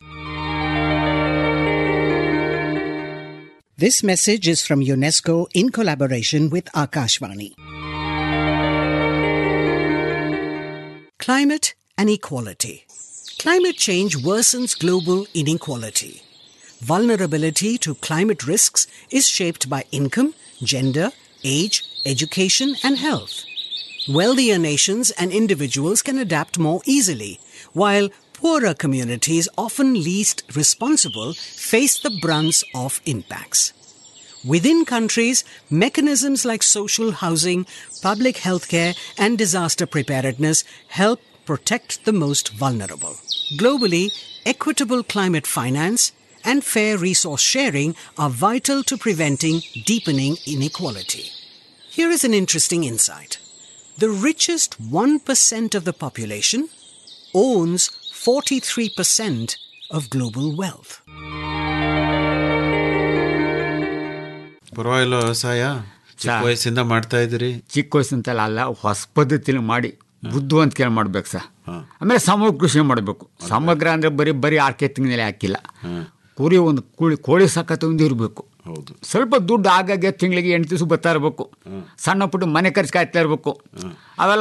This message is from UNESCO in collaboration with Akashvani. Climate and equality. Climate change worsens global inequality. Vulnerability to climate risks is shaped by income, gender, age, education, and health. Wealthier nations and individuals can adapt more easily, while poorer communities, often least responsible, face the brunts of impacts. Within countries, mechanisms like social housing, public healthcare, and disaster preparedness help protect the most vulnerable. Globally, equitable climate finance and fair resource sharing are vital to preventing deepening inequality. Here is an interesting insight. The richest 1% of the population owns 43% of global wealth. ಪರವಾಗಿಲ್ಲ ವ್ಯವಸಾಯ ಚಿಕ್ಕ ಸಾ- ವಯಸ್ಸಿಂದ ಮಾಡ್ತಾ ಇದ್ದೀರಿ ಚಿಕ್ಕ ವಯಸ್ಸಂತಲ್ಲ ಅಲ್ಲ ಹೊಸ ಪದ್ಧತಿಲಿ ಮಾಡಿ ಬುದ್ಧಿವಂತಿಕೆ ಮಾಡ್ಬೇಕು ಸರ್ ಆಮೇಲೆ ಸಮಗ್ರ ಕೃಷಿ ಮಾಡಬೇಕು ಸಮಗ್ರ ಅಂದರೆ ಬರೀ ಬರೀ ಆರ್ಕೆ ತಿಂಗಳಲ್ಲಿ ಹಾಕಿಲ್ಲ ಕುರಿ ಒಂದು ಕುಳಿ ಕೋಳಿ ಸಖತ್ ಒಂದು ಇರಬೇಕು ಹೌದು ಸ್ವಲ್ಪ ದುಡ್ಡು ಆಗಾಗ್ಗೆ ತಿಂಗಳಿಗೆ ಎಂಟು ದಿವಸ ಬರ್ತಾ ಇರಬೇಕು ಸಣ್ಣ ಪುಟ್ಟ ಮನೆ ಖರ್ಚು ಕಾಯ್ತಾ ಇರಬೇಕು ಅವೆಲ್ಲ